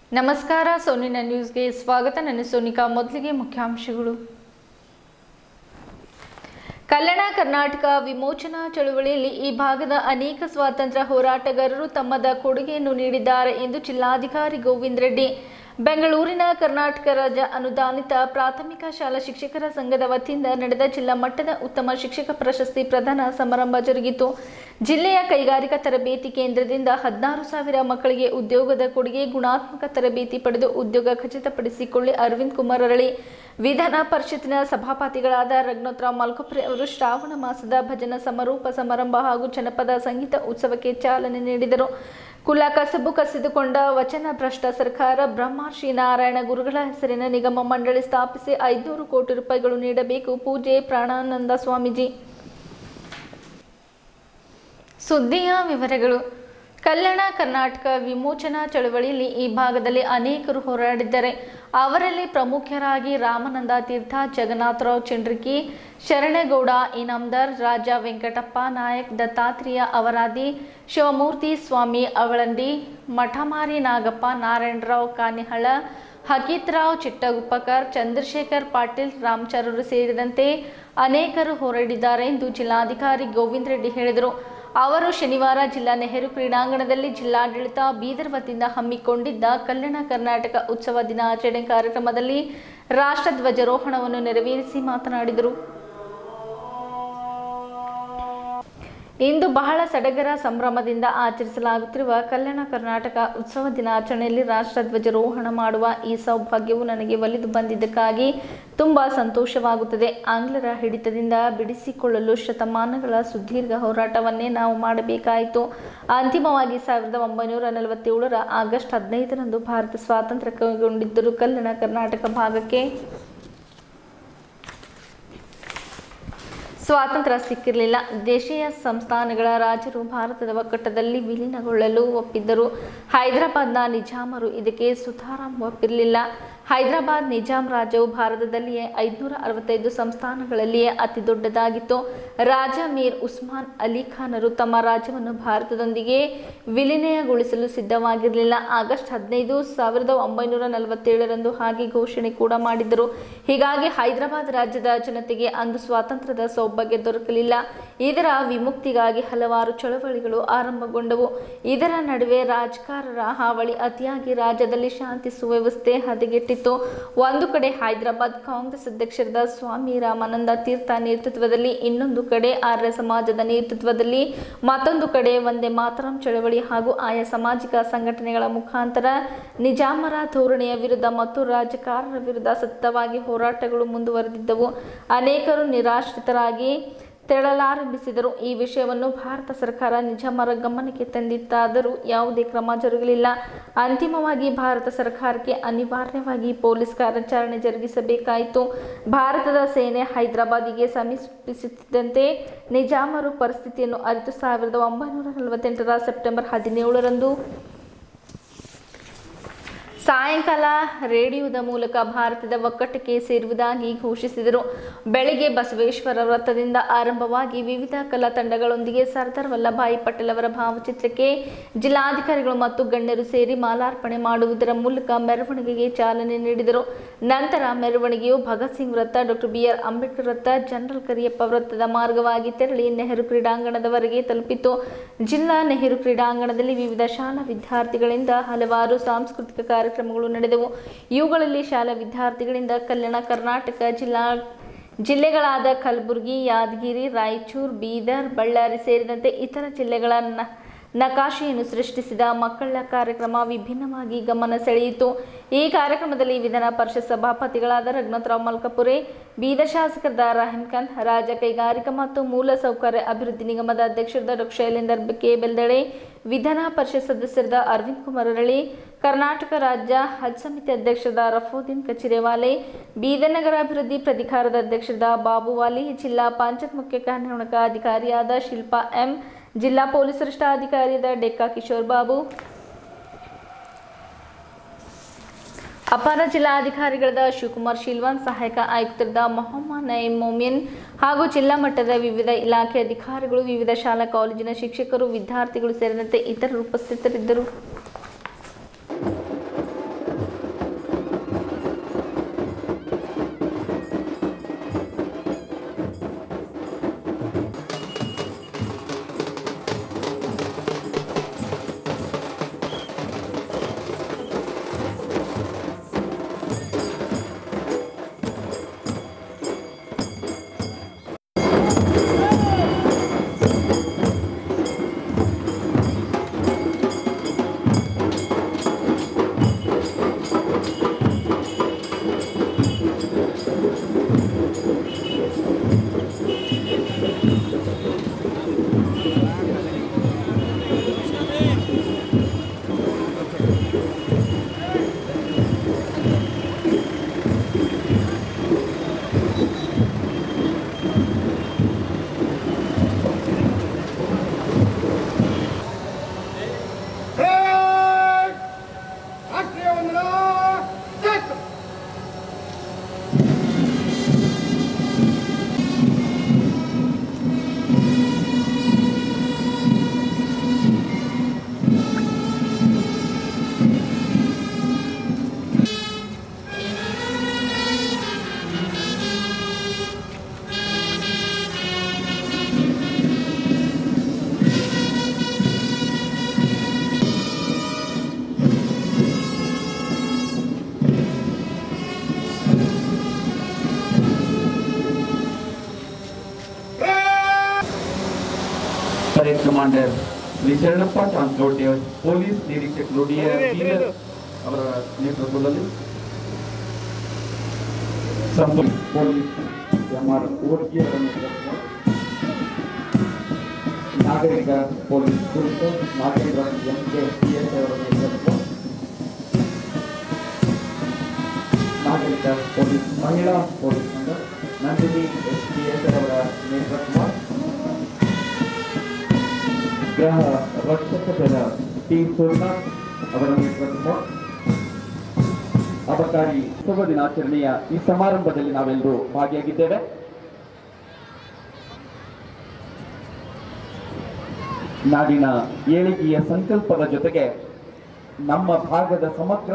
ನಮಸ್ಕಾರ ಸೋನಿನ ನ್ಯೂಸ್ಗೆ ಸ್ವಾಗತ ನನ್ನ ಸೋನಿಕಾ ಮೊದಲಿಗೆ ಮುಖ್ಯಾಂಶಗಳು ಕಲ್ಯಾಣ ಕರ್ನಾಟಕ ವಿಮೋಚನಾ ಚಳುವಳಿಯಲ್ಲಿ ಈ ಭಾಗದ ಅನೇಕ ಸ್ವಾತಂತ್ರ್ಯ ಹೋರಾಟಗಾರರು ತಮ್ಮದ ಕೊಡುಗೆಯನ್ನು ನೀಡಿದ್ದಾರೆ ಎಂದು ಜಿಲ್ಲಾಧಿಕಾರಿ ಗೋವಿಂದ್ ರೆಡ್ಡಿ ಬೆಂಗಳೂರಿನ ಕರ್ನಾಟಕ ರಾಜ್ಯ ಅನುದಾನಿತ ಪ್ರಾಥಮಿಕ ಶಾಲಾ ಶಿಕ್ಷಕರ ಸಂಘದ ವತಿಯಿಂದ ನಡೆದ ಜಿಲ್ಲಾ ಮಟ್ಟದ ಉತ್ತಮ ಶಿಕ್ಷಕ ಪ್ರಶಸ್ತಿ ಪ್ರದಾನ ಸಮಾರಂಭ ಜರುಗಿತು ಜಿಲ್ಲೆಯ ಕೈಗಾರಿಕಾ ತರಬೇತಿ ಕೇಂದ್ರದಿಂದ ಹದಿನಾರು ಸಾವಿರ ಮಕ್ಕಳಿಗೆ ಉದ್ಯೋಗದ ಕೊಡುಗೆ ಗುಣಾತ್ಮಕ ತರಬೇತಿ ಪಡೆದು ಉದ್ಯೋಗ ಖಚಿತಪಡಿಸಿಕೊಳ್ಳಿ ಅರವಿಂದ್ ಕುಮಾರ್ ಅರಳಿ ವಿಧಾನ ಪರಿಷತ್ತಿನ ಸಭಾಪತಿಗಳಾದ ರಘುನಾಥರಾವ್ ಮಲ್ಕೊಪ್ರೆ ಅವರು ಶ್ರಾವಣ ಮಾಸದ ಭಜನಾ ಸಮಾರೋಪ ಸಮಾರಂಭ ಹಾಗೂ ಜನಪದ ಸಂಗೀತ ಉತ್ಸವಕ್ಕೆ ಚಾಲನೆ ನೀಡಿದರು ಕುಲ ಕಸಬು ಕಸಿದುಕೊಂಡ ವಚನ ಭ್ರಷ್ಟ ಸರ್ಕಾರ ಬ್ರಹ್ಮರ್ಷಿ ನಾರಾಯಣ ಗುರುಗಳ ಹೆಸರಿನ ನಿಗಮ ಮಂಡಳಿ ಸ್ಥಾಪಿಸಿ ಐದುನೂರು ಕೋಟಿ ರೂಪಾಯಿಗಳು ನೀಡಬೇಕು ಪೂಜೆ ಪ್ರಾಣಾನಂದ ಸ್ವಾಮೀಜಿ ಸುದ್ದಿಯ ವಿವರಗಳು ಕಲ್ಯಾಣ ಕರ್ನಾಟಕ ವಿಮೋಚನಾ ಚಳವಳಿಯಲ್ಲಿ ಈ ಭಾಗದಲ್ಲಿ ಅನೇಕರು ಹೋರಾಡಿದ್ದಾರೆ ಅವರಲ್ಲಿ ಪ್ರಮುಖರಾಗಿ ರಾಮನಂದ ತೀರ್ಥ ಜಗನ್ನಾಥರಾವ್ ಚಂಡ್ರಿಕಿ ಶರಣೇಗೌಡ ಇನಾಮದಾರ್ ರಾಜ ವೆಂಕಟಪ್ಪ ನಾಯಕ್ ದತ್ತಾತ್ರೇಯ ಅವರಾದಿ ಶಿವಮೂರ್ತಿ ಸ್ವಾಮಿ ಅವಳಂಡಿ ಮಠಮಾರಿ ನಾಗಪ್ಪ ನಾರಾಯಣರಾವ್ ಕಾನಿಹಳ ಹಕೀತ್ರಾವ್ ಚಿಟ್ಟಗುಪ್ಪಕರ್ ಚಂದ್ರಶೇಖರ್ ಪಾಟೀಲ್ ರಾಮಚರರು ಸೇರಿದಂತೆ ಅನೇಕರು ಹೋರಾಡಿದ್ದಾರೆ ಎಂದು ಜಿಲ್ಲಾಧಿಕಾರಿ ಗೋವಿಂದ್ ರೆಡ್ಡಿ ಹೇಳಿದರು ಅವರು ಶನಿವಾರ ಜಿಲ್ಲಾ ನೆಹರು ಕ್ರೀಡಾಂಗಣದಲ್ಲಿ ಜಿಲ್ಲಾಡಳಿತ ಬೀದರ್ ವತಿಯಿಂದ ಹಮ್ಮಿಕೊಂಡಿದ್ದ ಕಲ್ಯಾಣ ಕರ್ನಾಟಕ ಉತ್ಸವ ದಿನಾಚರಣೆ ಕಾರ್ಯಕ್ರಮದಲ್ಲಿ ರಾಷ್ಟ್ರ ಧ್ವಜಾರೋಹಣವನ್ನು ನೆರವೇರಿಸಿ ಮಾತನಾಡಿದರು ಇಂದು ಬಹಳ ಸಡಗರ ಸಂಭ್ರಮದಿಂದ ಆಚರಿಸಲಾಗುತ್ತಿರುವ ಕಲ್ಯಾಣ ಕರ್ನಾಟಕ ಉತ್ಸವ ದಿನಾಚರಣೆಯಲ್ಲಿ ರಾಷ್ಟ್ರ ಧ್ವಜಾರೋಹಣ ಮಾಡುವ ಈ ಸೌಭಾಗ್ಯವು ನನಗೆ ಒಲಿದು ಬಂದಿದ್ದಕ್ಕಾಗಿ ತುಂಬ ಸಂತೋಷವಾಗುತ್ತದೆ ಆಂಗ್ಲರ ಹಿಡಿತದಿಂದ ಬಿಡಿಸಿಕೊಳ್ಳಲು ಶತಮಾನಗಳ ಸುದೀರ್ಘ ಹೋರಾಟವನ್ನೇ ನಾವು ಮಾಡಬೇಕಾಯಿತು ಅಂತಿಮವಾಗಿ ಸಾವಿರದ ಒಂಬೈನೂರ ನಲವತ್ತೇಳರ ಆಗಸ್ಟ್ ಹದಿನೈದರಂದು ಭಾರತ ಸ್ವಾತಂತ್ರ್ಯ ಕೈಗೊಂಡಿದ್ದರೂ ಕಲ್ಯಾಣ ಕರ್ನಾಟಕ ಭಾಗಕ್ಕೆ ಸ್ವಾತಂತ್ರ್ಯ ಸಿಕ್ಕಿರಲಿಲ್ಲ ದೇಶೀಯ ಸಂಸ್ಥಾನಗಳ ರಾಜರು ಭಾರತದ ಒಕ್ಕೂಟದಲ್ಲಿ ವಿಲೀನಗೊಳ್ಳಲು ಒಪ್ಪಿದ್ದರು ಹೈದರಾಬಾದ್ನ ನಿಜಾಮರು ಇದಕ್ಕೆ ಸುತಾರಾಂ ಒಪ್ಪಿರಲಿಲ್ಲ ಹೈದರಾಬಾದ್ ನಿಜಾಂ ರಾಜ್ಯವು ಭಾರತದಲ್ಲಿಯೇ ಐದುನೂರ ಅರವತ್ತೈದು ಸಂಸ್ಥಾನಗಳಲ್ಲಿಯೇ ಅತಿ ದೊಡ್ಡದಾಗಿತ್ತು ರಾಜ ಮೀರ್ ಉಸ್ಮಾನ್ ಅಲಿ ಖಾನರು ತಮ್ಮ ರಾಜ್ಯವನ್ನು ಭಾರತದೊಂದಿಗೆ ವಿಲೀನಗೊಳಿಸಲು ಸಿದ್ಧವಾಗಿರಲಿಲ್ಲ ಆಗಸ್ಟ್ ಹದಿನೈದು ಸಾವಿರದ ಒಂಬೈನೂರ ನಲವತ್ತೇಳರಂದು ಹಾಗೆ ಘೋಷಣೆ ಕೂಡ ಮಾಡಿದ್ದರು ಹೀಗಾಗಿ ಹೈದರಾಬಾದ್ ರಾಜ್ಯದ ಜನತೆಗೆ ಅಂದು ಸ್ವಾತಂತ್ರ್ಯದ ಸೌಭಾಗ್ಯ ದೊರಕಲಿಲ್ಲ ಇದರ ವಿಮುಕ್ತಿಗಾಗಿ ಹಲವಾರು ಚಳವಳಿಗಳು ಆರಂಭಗೊಂಡವು ಇದರ ನಡುವೆ ರಾಜಕಾರರ ಹಾವಳಿ ಅತಿಯಾಗಿ ರಾಜ್ಯದಲ್ಲಿ ಶಾಂತಿ ಸುವ್ಯವಸ್ಥೆ ಹದಗೆಟ್ಟಿತ್ತು ಒಂದು ಕಡೆ ಹೈದರಾಬಾದ್ ಕಾಂಗ್ರೆಸ್ ಅಧ್ಯಕ್ಷರಾದ ಸ್ವಾಮಿ ರಾಮಾನಂದ ತೀರ್ಥ ನೇತೃತ್ವದಲ್ಲಿ ಇನ್ನೊಂದು ಕಡೆ ಆರ್ಯ ಸಮಾಜದ ನೇತೃತ್ವದಲ್ಲಿ ಮತ್ತೊಂದು ಕಡೆ ಒಂದೇ ಮಾತರಂ ಚಳವಳಿ ಹಾಗೂ ಆಯಾ ಸಾಮಾಜಿಕ ಸಂಘಟನೆಗಳ ಮುಖಾಂತರ ನಿಜಾಮರ ಧೋರಣೆಯ ವಿರುದ್ಧ ಮತ್ತು ರಾಜಕಾರರ ವಿರುದ್ಧ ಸತತವಾಗಿ ಹೋರಾಟಗಳು ಮುಂದುವರೆದಿದ್ದವು ಅನೇಕರು ನಿರಾಶ್ರಿತರಾಗಿ ತೆರಳಲಾರಂಭಿಸಿದರು ಈ ವಿಷಯವನ್ನು ಭಾರತ ಸರ್ಕಾರ ನಿಜಾಮರ ಗಮನಕ್ಕೆ ತಂದಿತ್ತಾದರೂ ಯಾವುದೇ ಕ್ರಮ ಜರುಗಲಿಲ್ಲ ಅಂತಿಮವಾಗಿ ಭಾರತ ಸರ್ಕಾರಕ್ಕೆ ಅನಿವಾರ್ಯವಾಗಿ ಪೊಲೀಸ್ ಕಾರ್ಯಾಚರಣೆ ಜರುಗಿಸಬೇಕಾಯಿತು ಭಾರತದ ಸೇನೆ ಹೈದರಾಬಾದಿಗೆ ಸಮೀಪಿಸುತ್ತಿದ್ದಂತೆ ನಿಜಾಮರು ಪರಿಸ್ಥಿತಿಯನ್ನು ಅರಿತು ಸಾವಿರದ ಒಂಬೈನೂರ ನಲವತ್ತೆಂಟರ ಸೆಪ್ಟೆಂಬರ್ ಹದಿನೇಳರಂದು ಸಾಯಂಕಾಲ ರೇಡಿಯೋದ ಮೂಲಕ ಭಾರತದ ಒಕ್ಕೂಟಕ್ಕೆ ಸೇರುವುದಾಗಿ ಘೋಷಿಸಿದರು ಬೆಳಗ್ಗೆ ಬಸವೇಶ್ವರ ವೃತ್ತದಿಂದ ಆರಂಭವಾಗಿ ವಿವಿಧ ಕಲಾ ತಂಡಗಳೊಂದಿಗೆ ಸರ್ದಾರ್ ವಲ್ಲಭಾಯಿ ಪಟೇಲ್ ಅವರ ಭಾವಚಿತ್ರಕ್ಕೆ ಜಿಲ್ಲಾಧಿಕಾರಿಗಳು ಮತ್ತು ಗಣ್ಯರು ಸೇರಿ ಮಾಲಾರ್ಪಣೆ ಮಾಡುವುದರ ಮೂಲಕ ಮೆರವಣಿಗೆಗೆ ಚಾಲನೆ ನೀಡಿದರು ನಂತರ ಮೆರವಣಿಗೆಯು ಭಗತ್ ಸಿಂಗ್ ವೃತ್ತ ಡಾಕ್ಟರ್ ಬಿ ಆರ್ ಅಂಬೇಡ್ಕರ್ ವೃತ್ತ ಜನರಲ್ ಕರಿಯಪ್ಪ ವೃತ್ತದ ಮಾರ್ಗವಾಗಿ ತೆರಳಿ ನೆಹರು ಕ್ರೀಡಾಂಗಣದವರೆಗೆ ತಲುಪಿತು ಜಿಲ್ಲಾ ನೆಹರು ಕ್ರೀಡಾಂಗಣದಲ್ಲಿ ವಿವಿಧ ಶಾಲಾ ವಿದ್ಯಾರ್ಥಿಗಳಿಂದ ಹಲವಾರು ಸಾಂಸ್ಕೃತಿಕ ಕಾರ್ಯಕ್ರಮಗಳು ನಡೆದವು ಇವುಗಳಲ್ಲಿ ಶಾಲಾ ವಿದ್ಯಾರ್ಥಿಗಳಿಂದ ಕಲ್ಯಾಣ ಕರ್ನಾಟಕ ಜಿಲ್ಲಾ ಜಿಲ್ಲೆಗಳಾದ ಕಲಬುರಗಿ ಯಾದಗಿರಿ ರಾಯಚೂರು ಬೀದರ್ ಬಳ್ಳಾರಿ ಸೇರಿದಂತೆ ಇತರ ಜಿಲ್ಲೆಗಳ ನ ನಕಾಶೆಯನ್ನು ಸೃಷ್ಟಿಸಿದ ಮಕ್ಕಳ ಕಾರ್ಯಕ್ರಮ ವಿಭಿನ್ನವಾಗಿ ಗಮನ ಸೆಳೆಯಿತು ಈ ಕಾರ್ಯಕ್ರಮದಲ್ಲಿ ವಿಧಾನ ಪರಿಷತ್ ಸಭಾಪತಿಗಳಾದ ರಘುನಾಥರಾವ್ ಮಲ್ಕಪುರೆ ಬೀದರ್ ಶಾಸಕರಾದ ರಾಹಿಂ ಖಾನ್ ರಾಜ್ಯ ಕೈಗಾರಿಕಾ ಮತ್ತು ಮೂಲ ಸೌಕರ್ಯ ಅಭಿವೃದ್ಧಿ ನಿಗಮದ ಅಧ್ಯಕ್ಷರಾದ ಡಾಕ್ಟರ್ ಶೈಲೇಂದರ್ ಕೆ ಬೆಲ್ದಳೆ ವಿಧಾನ ಪರಿಷತ್ ಸದಸ್ಯರಾದ ಅರವಿಂದ್ ಕುಮಾರ್ ಅರಳಿ ಕರ್ನಾಟಕ ರಾಜ್ಯ ಹಜ್ ಸಮಿತಿ ಅಧ್ಯಕ್ಷರಾದ ರಫೋದ್ದೀನ್ ಕಚಿರೇವಾಲೆ ಬೀದರ್ ನಗರ ಅಭಿವೃದ್ಧಿ ಪ್ರಾಧಿಕಾರದ ಅಧ್ಯಕ್ಷರಾದ ಬಾಬುವಾಲಿ ಜಿಲ್ಲಾ ಪಂಚಾಯತ್ ಮುಖ್ಯ ಕಾರ್ಯನಿರ್ವಹಣಾ ಅಧಿಕಾರಿಯಾದ ಶಿಲ್ಪಾ ಎಂ ಜಿಲ್ಲಾ ಪೊಲೀಸ್ ವರಿಷ್ಠಾಧಿಕಾರಿಯಾದ ಡೆಕ್ಕಾ ಕಿಶೋರ್ ಬಾಬು ಅಪರ ಜಿಲ್ಲಾಧಿಕಾರಿಗಳಾದ ಶಿವಕುಮಾರ್ ಶಿಲ್ವಾನ್ ಸಹಾಯಕ ಆಯುಕ್ತರಾದ ಮೊಹಮ್ಮದ್ ನಯೀಂ ಮೊಮಿನ್ ಹಾಗೂ ಜಿಲ್ಲಾ ಮಟ್ಟದ ವಿವಿಧ ಇಲಾಖೆ ಅಧಿಕಾರಿಗಳು ವಿವಿಧ ಶಾಲಾ ಕಾಲೇಜಿನ ಶಿಕ್ಷಕರು ವಿದ್ಯಾರ್ಥಿಗಳು ಸೇರಿದಂತೆ ಇತರರು ಉಪಸ್ಥಿತರಿದ್ದರು ಕಮಾಂಡರ್ ಶ್ರೀ ಶರಣಪ್ಪ ಚಾಂದ್ರೋಟಿ ಪೊಲೀಸ್ ನಿರೀಕ್ಷಕರು ಡಿ ಆರ್ ಬೀದರ್ ಅವರ ನೇತೃತ್ವದಲ್ಲಿ ಸಂಪೂರ್ಣ ಪೊಲೀಸ್ ಎಂ ಆರ್ ಓರ್ಗಿ ಅವರ ನೇತೃತ್ವ ನಾಗರಿಕ ಪೊಲೀಸ್ ಕುರಿತು ನಾಗರಿಕ ಎಂ ಕೆ ಪಿ ಎಸ್ ಅವರ ನೇತೃತ್ವ ನಾಗರಿಕ ಪೊಲೀಸ್ ಮಹಿಳಾ ಪೊಲೀಸ್ ತಂಡ ನಂದಿನಿ ಎಸ್ ಪಿ ಎಸ್ ಅವರ ನೇತೃತ್ವ ಗೃಹ ರಕ್ಷಕ ದಳ ಟಿ ಸೋಮನಾಥ್ ಅವರ ನೇತೃತ್ವ ಅಬಕಾರಿ ಶುಭ ದಿನಾಚರಣೆಯ ಈ ಸಮಾರಂಭದಲ್ಲಿ ನಾವೆಲ್ಲರೂ ಭಾಗಿಯಾಗಿದ್ದೇವೆ ನಾಡಿನ ಏಳಿಗೆಯ ಸಂಕಲ್ಪದ ಜೊತೆಗೆ ನಮ್ಮ ಭಾಗದ ಸಮಗ್ರ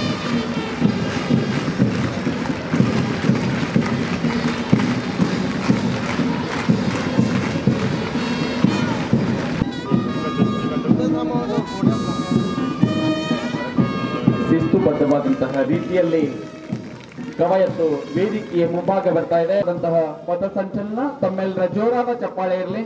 ಶಿಸ್ತುಬದ್ಧವಾದಂತಹ ರೀತಿಯಲ್ಲಿ ಕವಾಯತ್ತು ವೇದಿಕೆಯ ಮುಂಭಾಗ ಬರ್ತಾ ಇದೆ ಅಂತಹ ಪಥಸಂಚಲನ ತಮ್ಮೆಲ್ಲರ ಜೋರಾದ ಚಪ್ಪಾಳೆ ಇರಲಿ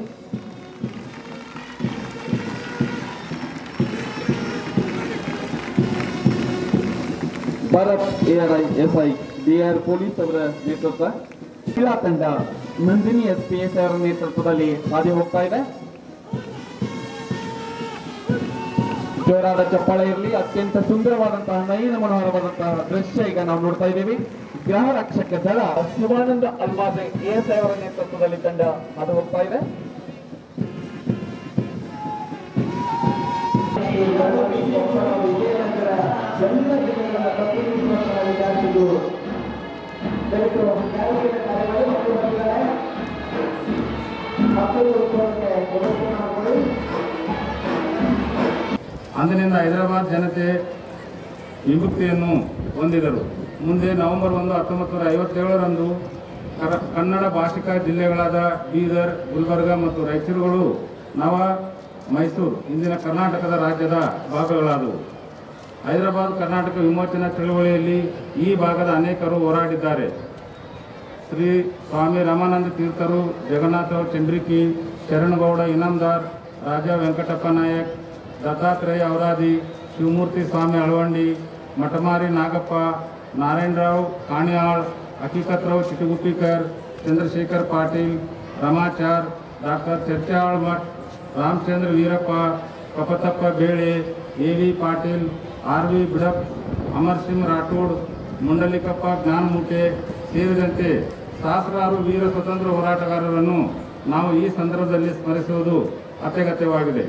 Bharat ARI SI DR police ಅವರ ನೇತೃತ್ವ ಮಹಿಳಾ ತಂಡ ನಂದಿನಿ ಎಸ್ ಪಿ ಎಸ್ ಅವರ ನೇತೃತ್ವದಲ್ಲಿ ಹಾದಿ ಹೋಗ್ತಾ ಇದೆ ಜೋರಾದ ಚಪ್ಪಾಳೆ ಇರಲಿ ಅತ್ಯಂತ ಸುಂದರವಾದಂತಹ ನಯನ ಮನೋಹರವಾದಂತಹ ದೃಶ್ಯ ಈಗ ನಾವು ನೋಡ್ತಾ ಇದ್ದೀವಿ ಗೃಹ ರಕ್ಷಕ ದಳ ಶಿವಾನಂದ ಅಲ್ವಾದೆ ಎಸ್ ಅವರ ನೇತೃತ್ವದಲ್ಲಿ ತಂಡ ಅದು ಹೋಗ್ತಾ ಇದೆ ಅಂದಿನಿಂದ ಹೈದರಾಬಾದ್ ಜನತೆ ವಿಮುಕ್ತಿಯನ್ನು ಹೊಂದಿದರು ಮುಂದೆ ನವೆಂಬರ್ ಒಂದು ಹತ್ತೊಂಬತ್ತು ನೂರ ಐವತ್ತೇಳರಂದು ಕರ- ಕನ್ನಡ ಭಾಷಿಕ ಜಿಲ್ಲೆಗಳಾದ ಬೀದರ್ ಗುಲ್ಬರ್ಗ ಮತ್ತು ರಾಯಚೂರುಗಳು ನವ ಮೈಸೂರು ಇಂದಿನ ಕರ್ನಾಟಕದ ರಾಜ್ಯದ ಭಾಗಗಳಾದವು ಹೈದರಾಬಾದ್ ಕರ್ನಾಟಕ ವಿಮೋಚನಾ ಚಳವಳಿಯಲ್ಲಿ ಈ ಭಾಗದ ಅನೇಕರು ಹೋರಾಡಿದ್ದಾರೆ ಶ್ರೀ ಸ್ವಾಮಿ ರಾಮಾನಂದ ತೀರ್ಥರು Jagannatha Chandriki Sharangouda Inamdar Raja Venkatappa Nayak Dattatreya Auradi Shivamurthy Swami Alavandi Mathamari Nagappa Narayanrao Kaniyal Hakikatrao Chitguppikar Chandrashekhar Patil Ramachar doctor Charchal Math Ramachandra Veerappa Kapatappa Bele A V Patil R V Bidap Amar Singh Rathod Mundalikappa Jnanamoote ಸೇರಿದಂತೆ ಸಹಸ್ರಾರು ವೀರ ಸ್ವತಂತ್ರ ಹೋರಾಟಗಾರರನ್ನು ನಾವು ಈ ಸಂದರ್ಭದಲ್ಲಿ ಸ್ಮರಿಸುವುದು ಅತ್ಯಗತ್ಯವಾಗಿದೆ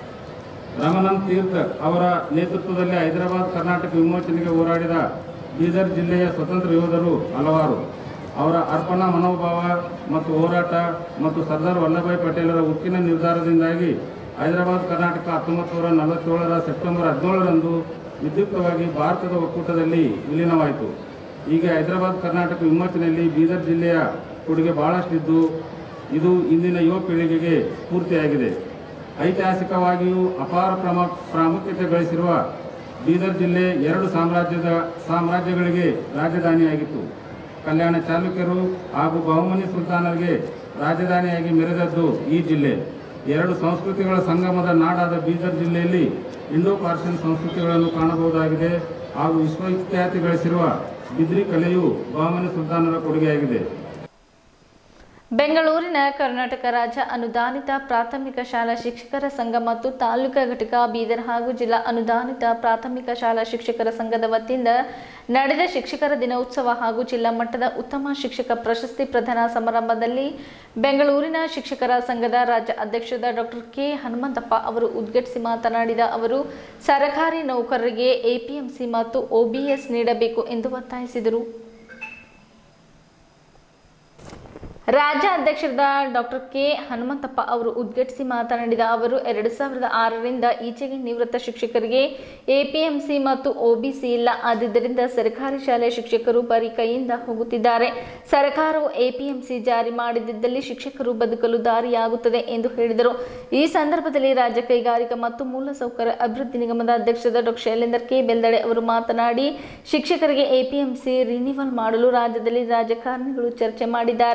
ರಮಣನ್ ತೀರ್ಥ ಅವರ ನೇತೃತ್ವದಲ್ಲಿ ಹೈದರಾಬಾದ್ ಕರ್ನಾಟಕ ವಿಮೋಚನೆಗೆ ಹೋರಾಡಿದ ಬೀದರ್ ಜಿಲ್ಲೆಯ ಸ್ವತಂತ್ರ ಯೋಧರು ಹಲವಾರು ಅವರ ಅರ್ಪಣಾ ಮನೋಭಾವ ಮತ್ತು ಹೋರಾಟ ಮತ್ತು ಸರ್ದಾರ್ ವಲ್ಲಭಾಯ್ ಪಟೇಲರ ಉಕ್ಕಿನ ನಿರ್ಧಾರದಿಂದಾಗಿ ಹೈದರಾಬಾದ್ ಕರ್ನಾಟಕ ಹತ್ತೊಂಬತ್ತು ನೂರ ನಲವತ್ತೇಳರ ಸೆಪ್ಟೆಂಬರ್ ಹದಿನೇಳರಂದು ವಿದ್ಯುಕ್ತವಾಗಿ ಭಾರತದ ಒಕ್ಕೂಟದಲ್ಲಿ ವಿಲೀನವಾಯಿತು ಹೀಗೆ ಹೈದರಾಬಾದ್ ಕರ್ನಾಟಕ ವಿಮೋಚನೆಯಲ್ಲಿ ಬೀದರ್ ಜಿಲ್ಲೆಯ ಕೊಡುಗೆ ಬಹಳಷ್ಟಿದ್ದು ಇದು ಇಂದಿನ ಯುವ ಪೀಳಿಗೆಗೆ ಸ್ಫೂರ್ತಿಯಾಗಿದೆ ಐತಿಹಾಸಿಕವಾಗಿಯೂ ಅಪಾರ ಪ್ರಮ ಪ್ರಾಮುಖ್ಯತೆ ಗಳಿಸಿರುವ ಬೀದರ್ ಜಿಲ್ಲೆ ಎರಡು ಸಾಮ್ರಾಜ್ಯದ ಸಾಮ್ರಾಜ್ಯಗಳಿಗೆ ರಾಜಧಾನಿಯಾಗಿತ್ತು ಕಲ್ಯಾಣ ಚಾಲುಕ್ಯರು ಹಾಗೂ ಬಹುಮನಿ ಸುಲ್ತಾನರಿಗೆ ರಾಜಧಾನಿಯಾಗಿ ಮೆರೆದದ್ದು ಈ ಜಿಲ್ಲೆ ಎರಡು ಸಂಸ್ಕೃತಿಗಳ ಸಂಗಮದ ನಾಡಾದ ಬೀದರ್ ಜಿಲ್ಲೆಯಲ್ಲಿ ಇಂಡೋ ಪಾರ್ಷಿಯನ್ ಸಂಸ್ಕೃತಿಗಳನ್ನು ಕಾಣಬಹುದಾಗಿದೆ ಹಾಗೂ ವಿಶ್ವವಿಖ್ಯಾತಿ ಗಳಿಸಿರುವ ಬಿದ್ರಿ ಕಲೆಯು ಬಹುಮನಿ ಸುಲ್ತಾನರ ಕೊಡುಗೆಯಾಗಿದೆ ಬೆಂಗಳೂರಿನ ಕರ್ನಾಟಕ ರಾಜ್ಯ ಅನುದಾನಿತ ಪ್ರಾಥಮಿಕ ಶಾಲಾ ಶಿಕ್ಷಕರ ಸಂಘ ಮತ್ತು ತಾಲೂಕಾ ಘಟಕ ಬೀದರ್ ಹಾಗೂ ಜಿಲ್ಲಾ ಅನುದಾನಿತ ಪ್ರಾಥಮಿಕ ಶಾಲಾ ಶಿಕ್ಷಕರ ಸಂಘದ ವತಿಯಿಂದ ನಡೆದ ಶಿಕ್ಷಕರ ದಿನೋತ್ಸವ ಹಾಗೂ ಜಿಲ್ಲಾ ಮಟ್ಟದ ಉತ್ತಮ ಶಿಕ್ಷಕ ಪ್ರಶಸ್ತಿ ಪ್ರದಾನ ಸಮಾರಂಭದಲ್ಲಿ ಬೆಂಗಳೂರಿನ ಶಿಕ್ಷಕರ ಸಂಘದ ರಾಜ್ಯ ಅಧ್ಯಕ್ಷರಾದ ಡಾಕ್ಟರ್ ಕೆ ಹನುಮಂತಪ್ಪ ಅವರು ಉದ್ಘಾಟಿಸಿ ಮಾತನಾಡಿದ ಅವರು ಸರಕಾರಿ ನೌಕರರಿಗೆ ಎಪಿಎಂಸಿ ಮತ್ತು ಒಬಿಎಸ್ ನೀಡಬೇಕು ಎಂದು ಒತ್ತಾಯಿಸಿದರು ರಾಜ್ಯ ಅಧ್ಯಕ್ಷರಾದ ಡಾಕ್ಟರ್ ಕೆ ಹನುಮಂತಪ್ಪ ಅವರು ಉದ್ಘಾಟಿಸಿ ಮಾತನಾಡಿದ ಅವರು ಎರಡು ಸಾವಿರದ ಆರರಿಂದ ಈಚೆಗೆ ನಿವೃತ್ತ ಶಿಕ್ಷಕರಿಗೆ ಎಪಿಎಂಸಿ ಮತ್ತು ಒಬಿಸಿ ಇಲ್ಲ ಆದುದರಿಂದ ಸರ್ಕಾರಿ ಶಾಲೆಯ ಶಿಕ್ಷಕರು ಬರೀ ಕೈಯಿಂದ ಹೋಗುತ್ತಿದ್ದಾರೆ ಸರ್ಕಾರವು ಎಪಿಎಂಸಿ ಜಾರಿ ಮಾಡದಿದ್ದಲ್ಲಿ ಶಿಕ್ಷಕರು ಬದುಕಲು ದಾರಿಯಾಗುತ್ತದೆ ಎಂದು ಹೇಳಿದರು ಈ ಸಂದರ್ಭದಲ್ಲಿ ರಾಜ್ಯ ಕೈಗಾರಿಕಾ ಮತ್ತು ಮೂಲಸೌಕರ್ಯ ಅಭಿವೃದ್ಧಿ ನಿಗಮದ ಅಧ್ಯಕ್ಷರಾದ ಡಾಕ್ಟರ್ ಶೈಲೇಂದರ್ ಕೆ ಬೆಲ್ದಡೆ ಅವರು ಮಾತನಾಡಿ ಶಿಕ್ಷಕರಿಗೆ ಎಪಿಎಂಸಿ ರಿನಿವಲ್ ಮಾಡಲು ರಾಜ್ಯದಲ್ಲಿ ರಾಜಕಾರಣಿಗಳು ಚರ್ಚೆ ಮಾಡಿದ್ದಾರೆ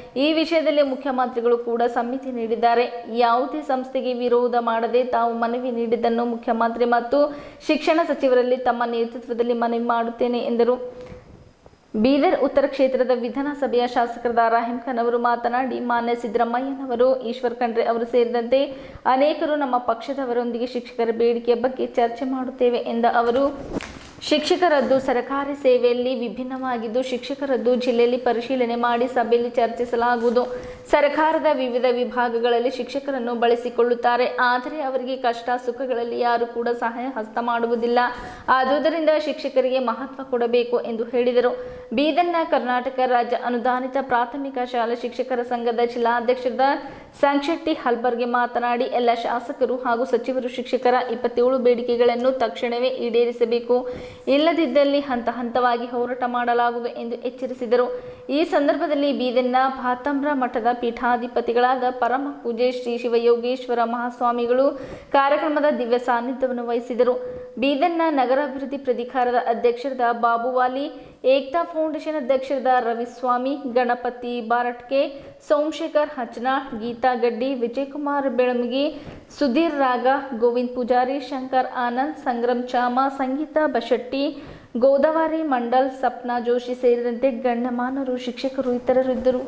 ಈ ವಿಷಯದಲ್ಲಿ ಮುಖ್ಯಮಂತ್ರಿಗಳು ಕೂಡ ಸಮಿತಿ ನೀಡಿದ್ದಾರೆ ಯಾವುದೇ ಸಂಸ್ಥೆಗೆ ವಿರೋಧ ಮಾಡದೆ ತಾವು ಮನವಿ ನೀಡಿದ್ದನ್ನು ಮುಖ್ಯಮಂತ್ರಿ ಮತ್ತು ಶಿಕ್ಷಣ ಸಚಿವರಲ್ಲಿ ತಮ್ಮ ನೇತೃತ್ವದಲ್ಲಿ ಮನವಿ ಮಾಡುತ್ತೇನೆ ಎಂದರು ಬೀದರ್ ಉತ್ತರ ಕ್ಷೇತ್ರದ ವಿಧಾನಸಭೆಯ ಶಾಸಕರಾದ ರಾಹಿಂ ಖಾನ್ ಅವರು ಮಾತನಾಡಿ ಮಾನ್ಯ ಸಿದ್ದರಾಮಯ್ಯನವರು ಈಶ್ವರ್ ಖಂಡ್ರೆ ಅವರು ಸೇರಿದಂತೆ ಅನೇಕರು ನಮ್ಮ ಪಕ್ಷದವರೊಂದಿಗೆ ಶಿಕ್ಷಕರ ಬೇಡಿಕೆಯ ಬಗ್ಗೆ ಚರ್ಚೆ ಮಾಡುತ್ತೇವೆ ಎಂದ ಅವರು ಶಿಕ್ಷಕರದ್ದು ಸರ್ಕಾರಿ ಸೇವೆಯಲ್ಲಿ ವಿಭಿನ್ನವಾಗಿದ್ದು ಶಿಕ್ಷಕರದ್ದು ಜಿಲ್ಲೆಯಲ್ಲಿ ಪರಿಶೀಲನೆ ಮಾಡಿ ಸಭೆಯಲ್ಲಿ ಚರ್ಚಿಸಲಾಗುವುದು ಸರ್ಕಾರದ ವಿವಿಧ ವಿಭಾಗಗಳಲ್ಲಿ ಶಿಕ್ಷಕರನ್ನು ಬಳಸಿಕೊಳ್ಳುತ್ತಾರೆ ಆದರೆ ಅವರಿಗೆ ಕಷ್ಟ ಸುಖಗಳಲ್ಲಿ ಯಾರು ಕೂಡ ಸಹಾಯ ಹಸ್ತ ಮಾಡುವುದಿಲ್ಲ ಆದುದರಿಂದ ಶಿಕ್ಷಕರಿಗೆ ಮಹತ್ವ ಕೊಡಬೇಕು ಎಂದು ಹೇಳಿದರು ಬೀದರ್ನ ಕರ್ನಾಟಕ ರಾಜ್ಯ ಅನುದಾನಿತ ಪ್ರಾಥಮಿಕ ಶಾಲಾ ಶಿಕ್ಷಕರ ಸಂಘದ ಜಿಲ್ಲಾಧ್ಯಕ್ಷರಾದ ಸಂಕ್ಷೆಟ್ಟಿ ಹಲ್ಬರ್ಗೆ ಮಾತನಾಡಿ ಎಲ್ಲ ಶಾಸಕರು ಹಾಗೂ ಸಚಿವರು ಶಿಕ್ಷಕರ ಇಪ್ಪತ್ತೇಳು ಬೇಡಿಕೆಗಳನ್ನು ತಕ್ಷಣವೇ ಈಡೇರಿಸಬೇಕು ಇಲ್ಲದಿದ್ದಲ್ಲಿ ಹಂತ ಹಂತವಾಗಿ ಹೋರಾಟ ಮಾಡಲಾಗುವುದು ಎಂದು ಎಚ್ಚರಿಸಿದರು ಈ ಸಂದರ್ಭದಲ್ಲಿ ಬೀದರ್ನ ಭಾತಮ್ರ ಮಠದ ಪೀಠಾಧಿಪತಿಗಳಾದ ಪರಮ ಪೂಜೆ ಶ್ರೀ ಶಿವಯೋಗೇಶ್ವರ ಮಹಾಸ್ವಾಮಿಗಳು ಕಾರ್ಯಕ್ರಮದ ದಿವ್ಯ ಸಾನ್ನಿಧ್ಯವನ್ನು ವಹಿಸಿದರು ಬೀದರ್ನ ನಗರಾಭಿವೃದ್ಧಿ ಪ್ರಾಧಿಕಾರದ ಅಧ್ಯಕ್ಷರಾದ ಬಾಬುವಾಲಿ ಏಕ್ತಾ ಫೌಂಡೇಶನ್ ಅಧ್ಯಕ್ಷರಾದ ರವಿಸ್ವಾಮಿ ಗಣಪತಿ ಬಾರಟ್ಕೆ ಸೋಮಶೇಖರ್ ಹಚನಾಳ್ ಗೀತಾ ಗಡ್ಡಿ ವಿಜಯಕುಮಾರ್ ಬೆಳಮಗಿ ಸುಧೀರ್ ರಾಗ ಗೋವಿಂದ್ ಪೂಜಾರಿ ಶಂಕರ್ ಆನಂದ್ ಸಂಗ್ರಮ್ ಚಾಮ ಸಂಗೀತ ಬಶೆಟ್ಟಿ ಗೋದಾವರಿ ಮಂಡಲ್ ಸಪ್ನಾ ಜೋಶಿ ಸೇರಿದಂತೆ ಗಣ್ಯಮಾನರು ಶಿಕ್ಷಕರು ಇತರರು ಇದ್ದರು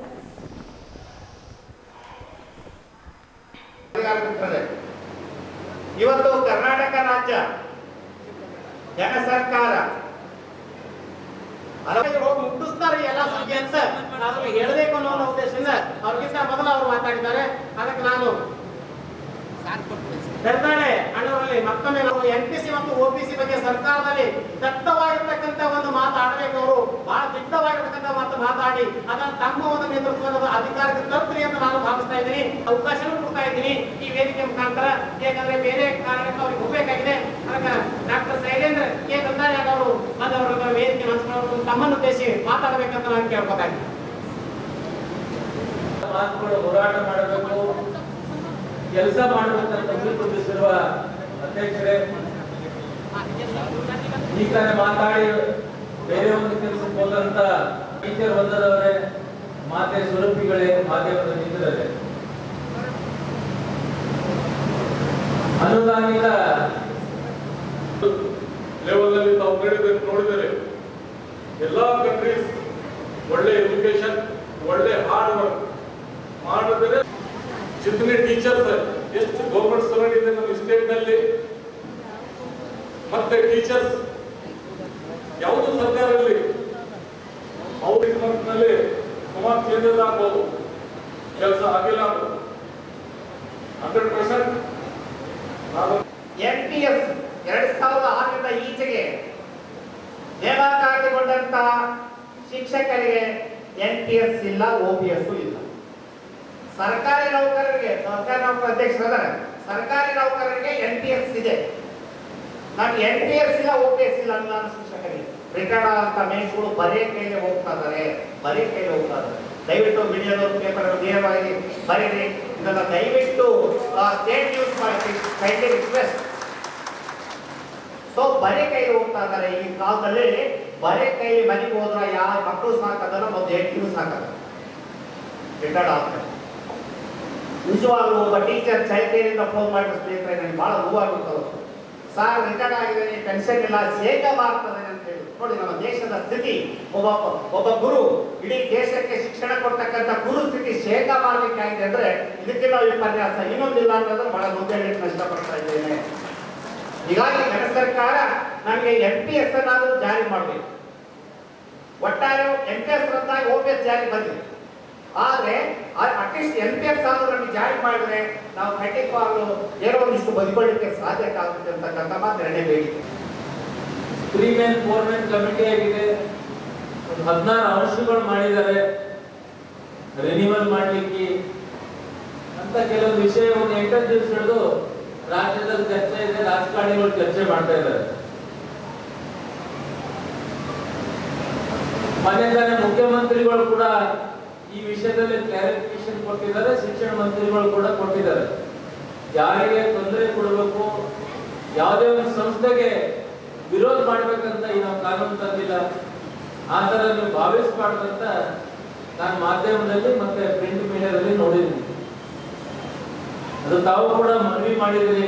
ಇರ್ತದೆ. ಇವತ್ತು ಕರ್ನಾಟಕ ರಾಜ್ಯ ಜನ ಸರ್ಕಾರ ಹಲವಾರು ಹೋಗಿ ಮುಟ್ಟಿಸ್ತಾರೆ ಈ ಎಲ್ಲ ಸುದ್ದಿ ಅಂತ ನಾನು ಹೇಳಬೇಕು ಅನ್ನೋ ಒಂದು ಉದ್ದೇಶದಿಂದ ಅವ್ರಿಗಿಂತ ಮೊದಲು ಅವರು ಮಾತಾಡಿದ್ದಾರೆ ಅದಕ್ಕೆ ನಾನು ಬೆಳ್ತಾಳೆ ಅಣ್ಣವರಲ್ಲಿ ಮತ್ತೊಮ್ಮೆ ನಾವು ಎನ್ ಪಿ ಸಿ ಮತ್ತು ಒ ಪಿ ಸಿ ಬಗ್ಗೆ ಸರ್ಕಾರದಲ್ಲಿ ದಟ್ಟವಾಗಿರ್ತಕ್ಕಂಥ ಒಂದು ಮಾತಾಡಬೇಕು ಅವರು ಬಹಳ ದಿಟ್ಟವಾಗಿರ್ತಕ್ಕಂಥ ಮಾತು ಮಾತಾಡಿ ಅದನ್ನ ತಮ್ಮ ಒಂದು ನೇತೃತ್ವದ ಅಧಿಕಾರಕ್ಕೆ ತರ್ತೀನಿ ಅಂತ ನಾನು ಭಾವಿಸ್ತಾ ಇದ್ದೀನಿ ಅವಕಾಶನೂ ಕೊಡ್ತಾ ಇದ್ದೀನಿ ಈ ವೇದಿಕೆ ಮುಖಾಂತರ ಯಾಕಂದ್ರೆ ಬೇರೆ ಕಾರಣಕ್ಕೆ ಅವ್ರಿಗೆ ಹೋಗ್ಬೇಕಾಗಿದೆ ಅದಕ್ಕೆ ಡಾಕ್ಟರ್ ಶೈಲೇಂದ್ರ ಕೆ ಗಂಧಾರ್ಯಾಗ ಅವರು ಬಂದವರ ವೇದಿಕೆ ಹಂಚ್ಕೊಂಡು ತಮ್ಮನ್ನು ಉದ್ದೇಶಿ ಮಾತಾಡಬೇಕಂತ ನಾನು ಕೇಳ್ಕೊತಾ ಇದ್ದೀನಿ ಮಾತುಗಳು ಹೋರಾಟ ಮಾಡಬೇಕು ಕೆಲಸ ಮಾಡಬೇಕಂತ ಗುರಿಪಡಿಸಿರುವ ಅಧ್ಯಕ್ಷರೇ ಈ ಕಡೆ ಮಾತಾಡಿ ಬೇರೆ ಒಂದು ಕೆಲಸಕ್ಕೆ ಹೋದಂತ ಟೀಚರ್ ಬಂದದವರೇ ಮಾತೆ ಸ್ವರೂಪಿಗಳೇ ಮಾಧ್ಯಮದ ಮಿತ್ರರೇ ಅನುದಾನಿತ ಲೆವೆಲ್ ಅಲ್ಲಿ ತಾವು ನೋಡಿದ್ರೆ ನೋಡಿದರೆ ಎಲ್ಲಾ ಕಂಟ್ರೀಸ್ ಒಳ್ಳೆ ಎಜುಕೇಶನ್ ಒಳ್ಳೆ ಹಾರ್ಡ್ ವರ್ಕ್ ಮಾಡಿದ್ರೆ ಜಿತನೆ ಟೀಚರ್ಸ್ ಎಷ್ಟು ಗೌರ್ಮೆಂಟ್ ಸ್ಟೂಡೆಂಟ್ ಇದೆ ನಮ್ಮ ಸ್ಟೇಟ್ ನಲ್ಲಿ ಮತ್ತೆ ಟೀಚರ್ಸ್ ಯಾವುದು ಸರ್ಕಾರ ಇರಲಿ ಅವ್ರ ನಲ್ಲಿ ಸುಮಾರು ಚೇಂಜಸ್ ಆಗ್ಬೋದು ಕೆಲಸ ಆಗಿಲ್ಲ ಹಂಡ್ರೆಡ್ ಪರ್ಸೆಂಟ್ ನಾನು ಎನ್ ಪಿ ಎಸ್ ಎರಡ್ ಸಾವಿರದ ಆರರಿಂದ ಈಚೆಗೆ ನೇಮಕಾತಿಗೊಂಡಂತಹ ಶಿಕ್ಷಕರಿಗೆ ಎನ್ ಪಿ ಎಸ್ ಇಲ್ಲ ಒ ಪಿ ಎಸ್ ಇಲ್ಲ ಸರ್ಕಾರಿ ನೌಕರರಿಗೆ ಸರ್ಕಾರಿ ನೌಕರ ಅಧ್ಯಕ್ಷರಾದರೆ ಸರ್ಕಾರಿ ನೌಕರರಿಗೆ ಎನ್ ಪಿ ಎಸ್ ಇದೆ ನಮ್ಗೆ ಎನ್ ಪಿ ಎಸ್ ಇಲ್ಲ ಒ ಪಿ ಎಸ್ ಇಲ್ಲ ಅನುದಾನ ಶಿಕ್ಷಕರಿಗೆ ರಿಟೈರ್ಡ್ ಆದಂತ ಮೇಷ್ಗಳು ಬರೇ ಕೈಲಿ ಹೋಗ್ತಾ ಇದ್ದಾರೆ ಬರೇ ಕೈಲಿ ಹೋಗ್ತಾ ಇದ್ದಾರೆ ದಯವಿಟ್ಟು ಮೀಡಿಯಾದವರು ಪೇಪರ್ ನೇರವಾಗಿ ಬರೀರಿ ಇದನ್ನ ದಯವಿಟ್ಟು ಸ್ಟೇಟ್ ನ್ಯೂಸ್ ಮಾಡಿ ಕೈಲಿ ರಿಕ್ವೆಸ್ಟ್ ಸೊ ಬರೇ ಕೈಲಿ ಹೋಗ್ತಾ ಇದ್ದಾರೆ ಈ ಕಾಲದಲ್ಲಿ ಬರೇ ಕೈಲಿ ಮನೆಗೆ ಹೋದ್ರೆ ಯಾವ ಮಕ್ಕಳು ಸಾಕದಲ್ಲ ಒಂದು ಹೆಣ್ಣು ಸಾಕದ ರಿಟೈರ್ಡ್ ಆಗ್ತಾರೆ ನಿಜವಾಗ್ಲೂ ಒಬ್ಬ ಟೀಚರ್ ಚೈಲ್ಡ್ ಫೋನ್ ಮಾಡಿದ ಸ್ನೇಹಿತರೆ ನನಗೆ ಬಹಳ ನೋವಾಗುತ್ತವೆ ಸರ್ ರಿಟೈರ್ಡ್ ಆಗಿದ್ದೇನೆ ಪೆನ್ಷನ್ ಇಲ್ಲ ಶೇಕವಾಗ್ತದೆ ಅಂತ ಹೇಳಿ ನೋಡಿ ನಮ್ಮ ದೇಶದ ಸ್ಥಿತಿ ಒಬ್ಬ ಒಬ್ಬ ಗುರು ಇಡೀ ದೇಶಕ್ಕೆ ಶಿಕ್ಷಣ ಕೊಡ್ತಕ್ಕಂಥ ಗುರು ಸ್ಥಿತಿ ಶೇಕವಾಗಲಿಕ್ಕಾಗಿದೆ ಅಂದ್ರೆ ಇದಕ್ಕೆ ನಾವು ಉಪನ್ಯಾಸ ಇನ್ನೊಂದಿಲ್ಲ ಅನ್ನೋದನ್ನ ಬಹಳ ಮುಂದೆ ಹೇಳಲಿಕ್ಕೆ ಇಷ್ಟಪಡ್ತಾ ಇದ್ದೇನೆ ಹೀಗಾಗಿ ಕೇಂದ್ರ ಸರ್ಕಾರ ನಮಗೆ ಎಂ ಪಿ ಎಸ್ ಅನ್ನಾದ್ರೂ ಜಾರಿ ಮಾಡಬೇಕು ಒಟ್ಟಾರೆ ಎಂ ಪಿ ಎಸ್ ರದ್ದಾಗಿ ಓ ಪಿ ಎಸ್ ಜಾರಿ ಬಂದಿದೆ ಆದ್ರೆ ಅಟ್ಲೀಸ್ಟ್ ಎಂ ಪಿ ಎಸ್ ಆದ್ರೂ ನಮಗೆ ಜಾರಿ ಮಾಡಿದ್ರೆ ನಾವು ಖಂಡಿತವಾಗ್ಲೂ ಏನೋ ಒಂದಿಷ್ಟು ಬದುಕೊಳ್ಳಿಕ್ಕೆ ಸಾಧ್ಯ ಆಗುತ್ತೆ ಅಂತಕ್ಕಂಥ ಮಾತು ಎರಡನೇ ಬೇಡಿಕೆ three men four men committee ಆಗಿದೆ ಒಂದು ಹದಿನಾರು ಅಂಶಗಳು ಮಾಡಿದ್ದಾರೆ ರಿನಿವಲ್ ಮಾಡ್ಲಿಕ್ಕೆ ಅಂತ ಕೆಲವೊಂದು ವಿಷಯ ಒಂದು ಎಂಟತ್ತು ದಿವಸ ಹಿಡಿದು ರಾಜ್ಯದಲ್ಲಿ ಚರ್ಚೆ ಇದೆ ರಾಜಕಾರಣಿಗಳು ಚರ್ಚೆ ಮಾಡ್ತಾ ಇದ್ದಾರೆ ಮೊನ್ನೆ ತಾನೇ ಮುಖ್ಯಮಂತ್ರಿಗಳು ಕೂಡ ಈ ವಿಷಯದಲ್ಲಿ ಕ್ಲಾರಿಫಿಕೇಶನ್ ಕೊಟ್ಟಿದ್ದಾರೆ ಶಿಕ್ಷಣ ಮಂತ್ರಿಗಳು ಕೂಡ ಕೊಟ್ಟಿದ್ದಾರೆ ಯಾರಿಗೆ ತೊಂದರೆ ಕೊಡಬೇಕು ಯಾವುದೇ ಒಂದು ಸಂಸ್ಥೆಗೆ ವಿರೋಧ ಮಾಡ್ಬೇಕಂತ ಈ ನಾವು ಕಾನೂನು ತಂದಿಲ್ಲ ಆ ಥರ ನೀವು ಭಾವಿಸಬಾರ್ದಂತ ನಾನು ಮಾಧ್ಯಮದಲ್ಲಿ ಮತ್ತೆ ಪ್ರಿಂಟ್ ಮೀಡಿಯಾದಲ್ಲಿ ನೋಡಿದ್ದೀನಿ ಅದು ತಾವು ಕೂಡ ಮನವಿ ಮಾಡಿದ್ರಿ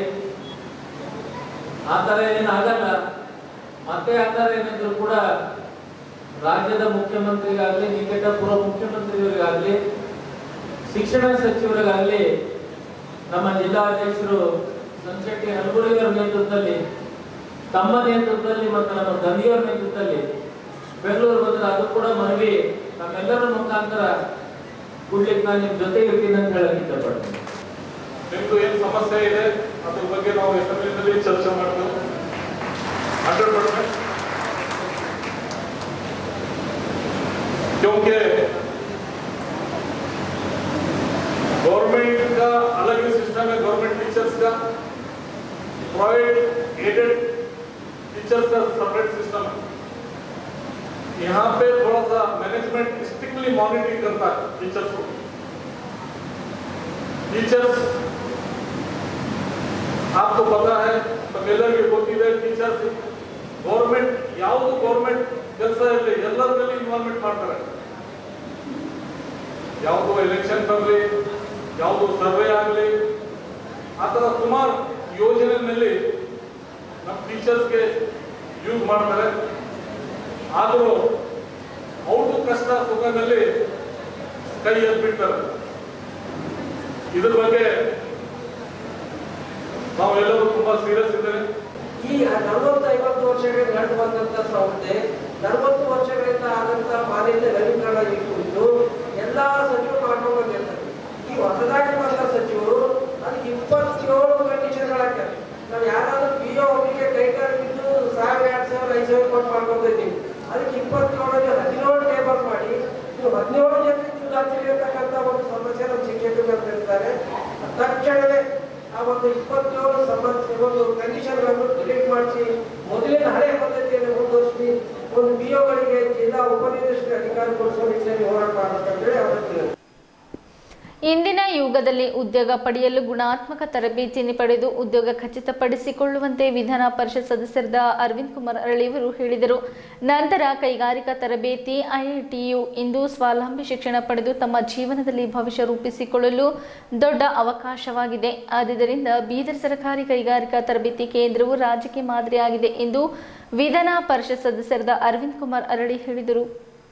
ಆ ಥರ ಏನಾಗಲ್ಲ ಮತ್ತೆ ಆ ಥರ ಏನಿದ್ರು ಕೂಡ ರಾಜ್ಯದ ಮುಖ್ಯಮಂತ್ರಿಗಾಗಲಿ ನಿಕಟಪೂರ್ವ ಮುಖ್ಯಮಂತ್ರಿಗಳಿಗಾಗಲಿ ಶಿಕ್ಷಣ ಸಚಿವರಿಗಾಗಲಿ ನಮ್ಮ ಜಿಲ್ಲಾಧ್ಯಕ್ಷರು ಸಂಶೆಟ್ಟಿ ಹಲಗುರಿಯವರ ನೇತೃತ್ವದಲ್ಲಿ ತಮ್ಮ ನೇತೃತ್ವದಲ್ಲಿ ಮತ್ತು ನಮ್ಮ ತಂದೆಯವರ ನೇತೃತ್ವದಲ್ಲಿ ಬೆಂಗಳೂರು ಬಂದ್ರೆ ಅದು ಕೂಡ ಮನವಿ ನಮ್ಮೆಲ್ಲರ ಮುಖಾಂತರ ಕೊಡ್ಲಿಕ್ಕೆ ನಾನು ನಿಮ್ಮ ಜೊತೆ ಇರ್ತೀನಿ ಅಂತ ಹೇಳಕ್ ಇಷ್ಟಪಡ್ತೀನಿ ನಿಮ್ದು ಏನ್ ಸಮಸ್ಯೆ ಇದೆ ಅದ್ರ ಬಗ್ಗೆ ನಾವು ಅಸೆಂಬ್ಲಿನಲ್ಲಿ ಚರ್ಚೆ ಮಾಡ್ತೇವೆ हंड्रेड परसेंट क्योंकि गवर्नमेंट का अलग ही सिस्टम है गवर्नमेंट टीचर्स का प्राइवेट एडेड टीचर्स का सेपरेट सिस्टम है यहाँ पे थोड़ा सा मैनेजमेंट स्ट्रिक्टली मॉनिटरिंग करता है टीचर्स को टीचर्स आपको पता है ತಮ್ಮೆಲ್ಲರಿಗೆ ಗೊತ್ತಿದೆ ಟೀಚರ್ಸ್ ಗೌರ್ಮೆಂಟ್ ಯಾವುದು ಗೌರ್ಮೆಂಟ್ ಕೆಲಸ ಇರಲಿ ಎಲ್ಲರಲ್ಲಿ ಇನ್ವಾಲ್ವ್ಮೆಂಟ್ ಮಾಡ್ತಾರೆ ಯಾವುದು ಎಲೆಕ್ಷನ್ ಬರಲಿ ಯಾವುದು ಸರ್ವೆ ಆಗಲಿ ಆ ಥರ ಸುಮಾರು ಯೋಜನೆಯಲ್ಲಿ ನಮ್ಮ ಟೀಚರ್ಸ್ಗೆ ಯೂಸ್ ಮಾಡ್ತಾರೆ ಆದರೂ ಅವ್ರದ್ದು ಕಷ್ಟ ಸುಖದಲ್ಲಿ ಕೈ ಎದ್ಬಿಡ್ತಾರೆ ಇದ್ರ ಬಗ್ಗೆ ನಾವೆಲ್ಲರೂ ತುಂಬಾ ಸೀರಿಯಸ್ ಇದ್ದೇವೆ ಈ ನಲವತ್ತು ಐವತ್ತು ವರ್ಷಗಳಿಂದ ನಡೆದು ಬಂದಂತ ಸಂಸ್ಥೆ ನಲವತ್ತು ವರ್ಷಗಳಿಂದ ಆದಂತಹ ಮಾಲಿನ್ಯ ನವೀಕರಣ ಈ ಕುರಿತು ಎಲ್ಲಾ ಸಚಿವರು ಮಾಡ್ಕೊಂಡು ಬಂದಿರ್ತಾರೆ ಈ ಹೊಸದಾಗಿ ಬಂದ ಸಚಿವರು ಅದಕ್ಕೆ ಇಪ್ಪತ್ತೇಳು ಕಂಡೀಷನ್ಗಳು ಹಾಕ್ತಾರೆ ನಾವು ಯಾರಾದ್ರೂ ಪಿ ಒ ಒಬ್ರಿಗೆ ಕೈಗಾರಿಕೆ ಸಾವಿರ ಎರಡ್ ಸಾವಿರ ಐದು ಸಾವಿರ ಕೊಟ್ಟು ಮಾಡ್ಕೊತಾ ಇದ್ದೀವಿ ಅದಕ್ಕೆ ಇಪ್ಪತ್ತೇಳರಲ್ಲಿ ಹದಿನೇಳು ಟೇಬಲ್ ಮಾಡಿ ನೀವು ಹದಿನೇಳು ಜನ ಸುಧಾರಿಸಿರ್ತಕ್ಕಂಥ ಒಂದು ಸಮಸ್ಯೆ ನಮ್ಮ ಶಿಕ್ಷಕರು ಬರ್ತಿರ್ತಾರೆ ತಕ್ಷಣವೇ ಆ ಒಂದು ಇಪ್ಪತ್ತೇಳು ಸಂಬಂಧ ಒಂದು ಕಂಡೀಷನ್ಗಳನ್ನು ಡಿಲೀಟ್ ಮಾಡಿಸಿ ಮೊದಲಿನ ಹಳೆ ಪದ್ಧತಿಯನ್ನು ಮುಂದುವರಿಸಿ ಒಂದು ಪಿಒಗಳಿಗೆ ಜಿಲ್ಲಾ ಉಪನಿರ್ದೇಶಕ ಅಧಿಕಾರಿ ಕೊಡಿಸುವ ನಿಟ್ಟಿನಲ್ಲಿ ಹೋರಾಟ ಮಾಡಬೇಕಂತೇಳಿ ಅವರ ಇಂದಿನ ಯುಗದಲ್ಲಿ ಉದ್ಯೋಗ ಪಡೆಯಲು ಗುಣಾತ್ಮಕ ತರಬೇತಿಯನ್ನು ಪಡೆದು ಉದ್ಯೋಗ ಖಚಿತಪಡಿಸಿಕೊಳ್ಳುವಂತೆ ವಿಧಾನ ಪರಿಷತ್ ಸದಸ್ಯರಾದ ಅರವಿಂದ್ ಕುಮಾರ್ ಅರಳಿಯವರು ಹೇಳಿದರು ನಂತರ ಕೈಗಾರಿಕಾ ತರಬೇತಿ ಐಐಟಿಯು ಇಂದು ಸ್ವಾವಲಂಬಿ ಶಿಕ್ಷಣ ಪಡೆದು ತಮ್ಮ ಜೀವನದಲ್ಲಿ ಭವಿಷ್ಯ ರೂಪಿಸಿಕೊಳ್ಳಲು ದೊಡ್ಡ ಅವಕಾಶವಾಗಿದೆ ಆದುದರಿಂದ ಬೀದರ್ ಸರ್ಕಾರಿ ಕೈಗಾರಿಕಾ ತರಬೇತಿ ಕೇಂದ್ರವು ರಾಜ್ಯಕ್ಕೆ ಮಾದರಿಯಾಗಿದೆ ಎಂದು ವಿಧಾನ ಪರಿಷತ್ ಸದಸ್ಯರಾದ ಅರವಿಂದ್ ಕುಮಾರ್ ಅರಳಿ ಹೇಳಿದರು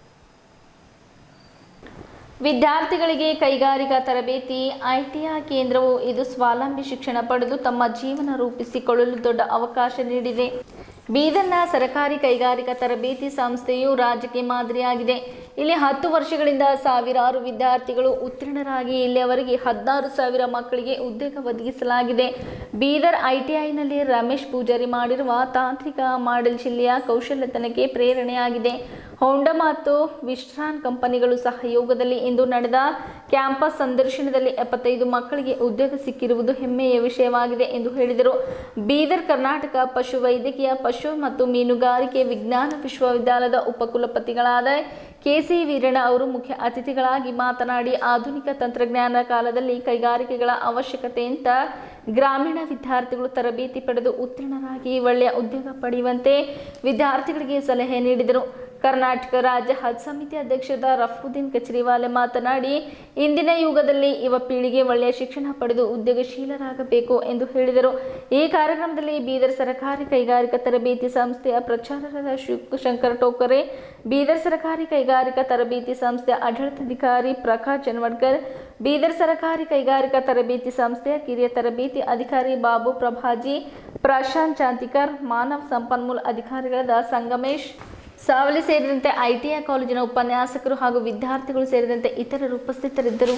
ವಿದ್ಯಾರ್ಥಿಗಳಿಗೆ ಕೈಗಾರಿಕಾ ತರಬೇತಿ ಐಟಿಐ ಕೇಂದ್ರವು ಇದು ಸ್ವಾವಲಂಬಿ ಶಿಕ್ಷಣ ಪಡೆದು ತಮ್ಮ ಜೀವನ ರೂಪಿಸಿಕೊಳ್ಳಲು ದೊಡ್ಡ ಅವಕಾಶ ನೀಡಿದೆ ಬೀದರ್ನ ಸರ್ಕಾರಿ ಕೈಗಾರಿಕಾ ತರಬೇತಿ ಸಂಸ್ಥೆಯು ರಾಜ್ಯಕ್ಕೆ ಮಾದರಿಯಾಗಿದೆ ಇಲ್ಲಿ ಹತ್ತು ವರ್ಷಗಳಿಂದ ಸಾವಿರಾರು ವಿದ್ಯಾರ್ಥಿಗಳು ಉತ್ತೀರ್ಣರಾಗಿ ಇಲ್ಲಿಯವರೆಗೆ ಹದಿನಾರು ಸಾವಿರ ಮಕ್ಕಳಿಗೆ ಉದ್ಯೋಗ ಒದಗಿಸಲಾಗಿದೆ ಬೀದರ್ ಐಟಿಐನಲ್ಲಿ ರಮೇಶ್ ಪೂಜಾರಿ ಮಾಡಿರುವ ತಾಂತ್ರಿಕ ಮಾಡೆಲ್ ಜಿಲ್ಲೆಯ ಕೌಶಲ್ಯತನಕ್ಕೆ ಪ್ರೇರಣೆಯಾಗಿದೆ ಹೋಂಡಾ ಮತ್ತು ವಿಸ್ಟ್ರಾನ್ ಕಂಪನಿಗಳು ಸಹಯೋಗದಲ್ಲಿ ಇಂದು ನಡೆದ ಕ್ಯಾಂಪಸ್ ಸಂದರ್ಶನದಲ್ಲಿ ಎಪ್ಪತ್ತೈದು ಮಕ್ಕಳಿಗೆ ಉದ್ಯೋಗ ಸಿಕ್ಕಿರುವುದು ಹೆಮ್ಮೆಯ ವಿಷಯವಾಗಿದೆ ಎಂದು ಹೇಳಿದರು ಬೀದರ್ ಕರ್ನಾಟಕ ಪಶು ವೈದ್ಯಕೀಯ ಪಶು ಮತ್ತು ಮೀನುಗಾರಿಕೆ ವಿಜ್ಞಾನ ವಿಶ್ವವಿದ್ಯಾಲಯದ ಉಪಕುಲಪತಿಗಳಾದ ಕೆಸಿ ವೀರಣ್ಣ ಅವರು ಮುಖ್ಯ ಅತಿಥಿಗಳಾಗಿ ಮಾತನಾಡಿ ಆಧುನಿಕ ತಂತ್ರಜ್ಞಾನ ಕಾಲದಲ್ಲಿ ಕೈಗಾರಿಕೆಗಳ ಅವಶ್ಯಕತೆಯಂತ ಗ್ರಾಮೀಣ ವಿದ್ಯಾರ್ಥಿಗಳು ತರಬೇತಿ ಪಡೆದು ಉತ್ತೀರ್ಣರಾಗಿ ಒಳ್ಳೆಯ ಉದ್ಯೋಗ ಪಡೆಯುವಂತೆ ವಿದ್ಯಾರ್ಥಿಗಳಿಗೆ ಸಲಹೆ ನೀಡಿದರು ಕರ್ನಾಟಕ ರಾಜ್ಯ ಹಜ್ ಸಮಿತಿ ಅಧ್ಯಕ್ಷರಾದ ರಫ್ರುದ್ದೀನ್ ಕಚ್ರಿವಾಲೆ ಮಾತನಾಡಿ ಇಂದಿನ ಯುಗದಲ್ಲಿ ಯುವ ಪೀಳಿಗೆ ಒಳ್ಳೆಯ ಶಿಕ್ಷಣ ಪಡೆದು ಉದ್ಯೋಗಶೀಲರಾಗಬೇಕು ಎಂದು ಹೇಳಿದರು ಈ ಕಾರ್ಯಕ್ರಮದಲ್ಲಿ ಬೀದರ್ ಸರ್ಕಾರಿ ಕೈಗಾರಿಕಾ ತರಬೇತಿ ಸಂಸ್ಥೆಯ ಪ್ರಚಾರಕರಾದ ಶಿವಶಂಕರ್ ಟೋಕರೆ ಬೀದರ್ ಸರ್ಕಾರಿ ಕೈಗಾರಿಕಾ ತರಬೇತಿ ಸಂಸ್ಥೆಯ ಆಡಳಿತಾಧಿಕಾರಿ ಪ್ರಕಾಶ್ ಜನ್ವಡ್ಕರ್ ಬೀದರ್ ಸರ್ಕಾರಿ ಕೈಗಾರಿಕಾ ತರಬೇತಿ ಸಂಸ್ಥೆಯ ಕಿರಿಯ ತರಬೇತಿ ಅಧಿಕಾರಿ ಬಾಬು ಪ್ರಭಾಜಿ ಪ್ರಶಾಂತ್ ಚಾಂತಿಕರ್ ಮಾನವ ಸಂಪನ್ಮೂಲ ಅಧಿಕಾರಿಗಳಾದ ಸಂಗಮೇಶ್ ಸಾವಲಿ ಸೇರಿದಂತೆ ಐಟಿಐ ಕಾಲೇಜಿನ ಉಪನ್ಯಾಸಕರು ಹಾಗೂ ವಿದ್ಯಾರ್ಥಿಗಳು ಸೇರಿದಂತೆ ಇತರರು ಉಪಸ್ಥಿತರಿದ್ದರು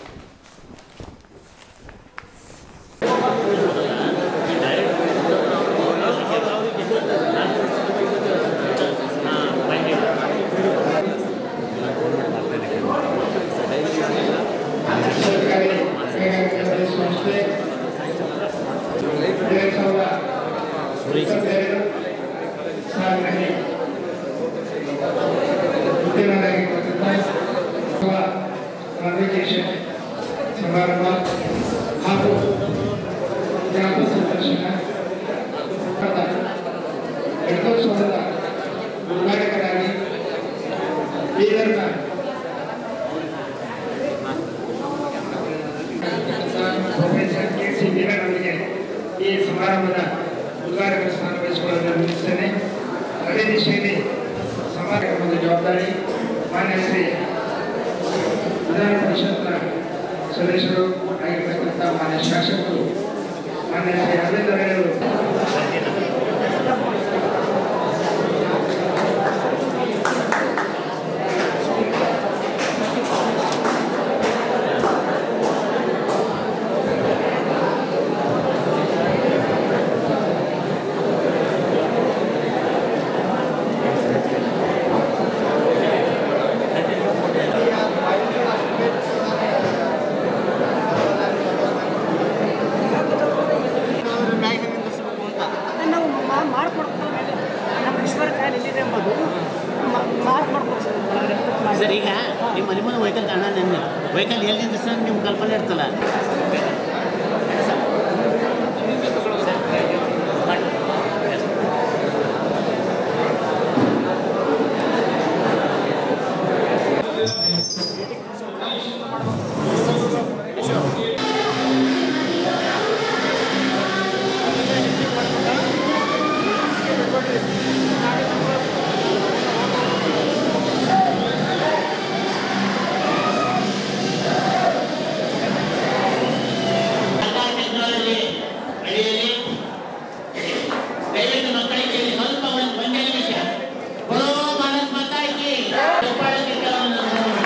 ಸರ್ಕಾರಿ ಕೈಗಾರಿಕಾ ಸಂಸ್ಥೆ ಎರಡು ಸಾವಿರದ ಇಪ್ಪತ್ತೆರಡು ಸಾಲಿನಲ್ಲಿ ಉತ್ತೀರ್ಣರಾಗಿರ್ತಕ್ಕಂಥ ಅಥವಾ ಕಾನ್ವಿಕೇಶನ್ ಸಮಾರಂಭ ಹಾಗೂ ಕ್ಯಾಂಪಸ್ ಸಂದರ್ಶನ ರಥೋತ್ಸವದ ಉದ್ಘಾಟಕರಾಗಿ ಬೀದರ್ನ ಈ ಸಮಾರಂಭದ ಉದ್ಘಾಟಕ ಸ್ಥಾನ ವಹಿಸಿಕೊಳ್ಳಲು ನಿಲ್ಲಿಸ್ತೇನೆ ಅದೇ ದಿಶೆಯಲ್ಲಿ ಸಮಾರಂಭದ ಜವಾಬ್ದಾರಿ ಮಾನ್ಯ ಶ್ರೀ ವಿಧಾನ ಪರಿಷತ್ನ ಸದಸ್ಯರು ಆಗಿರ್ತಕ್ಕಂಥ ಮಾನ್ಯ ಶಾಸಕರು ಮಾನ್ಯ ಶ್ರೀ ಅರವಿಂದ ಅವರು ನಾವು ಮಾಡ್ಕೊಡ್ತೀವಿ ನಮ್ಮ ಈಶ್ವರ ಕಾಯಿಲೆ ಎಲ್ಲಿದೆ ಎಂಬುದು ಮಾಡ್ಕೊಡ್ಬೋದು ಸರ್ ಈಗ ನಿಮ್ಮ ಮನೆ ಮುಂದೆ ವೆಹಿಕಲ್ ಕಾಣ ನನ್ನ ವೆಹಿಕಲ್ ಎಲ್ಲಿಂದ ಸರ್ ನಿಮ್ಮ ಕಲ್ಪನೆ ಇರ್ತಲ್ಲ ಟೆಕ್ನಾಲಜಿ ಅಡಿಯಲ್ಲಿ ದಯವಿಟ್ಟು ಮಕ್ಕಳಿಗೆ ಇಲ್ಲಿ ಸ್ವಲ್ಪ ಒಂದು ಒಂದೇ ನಿಮಿಷ ಬರೋ ಭಾರತ್ ಮಾತಾ ಕಿ ಚೌಪಾಳಕ್ಕೆ ಕೆಲವೊಂದು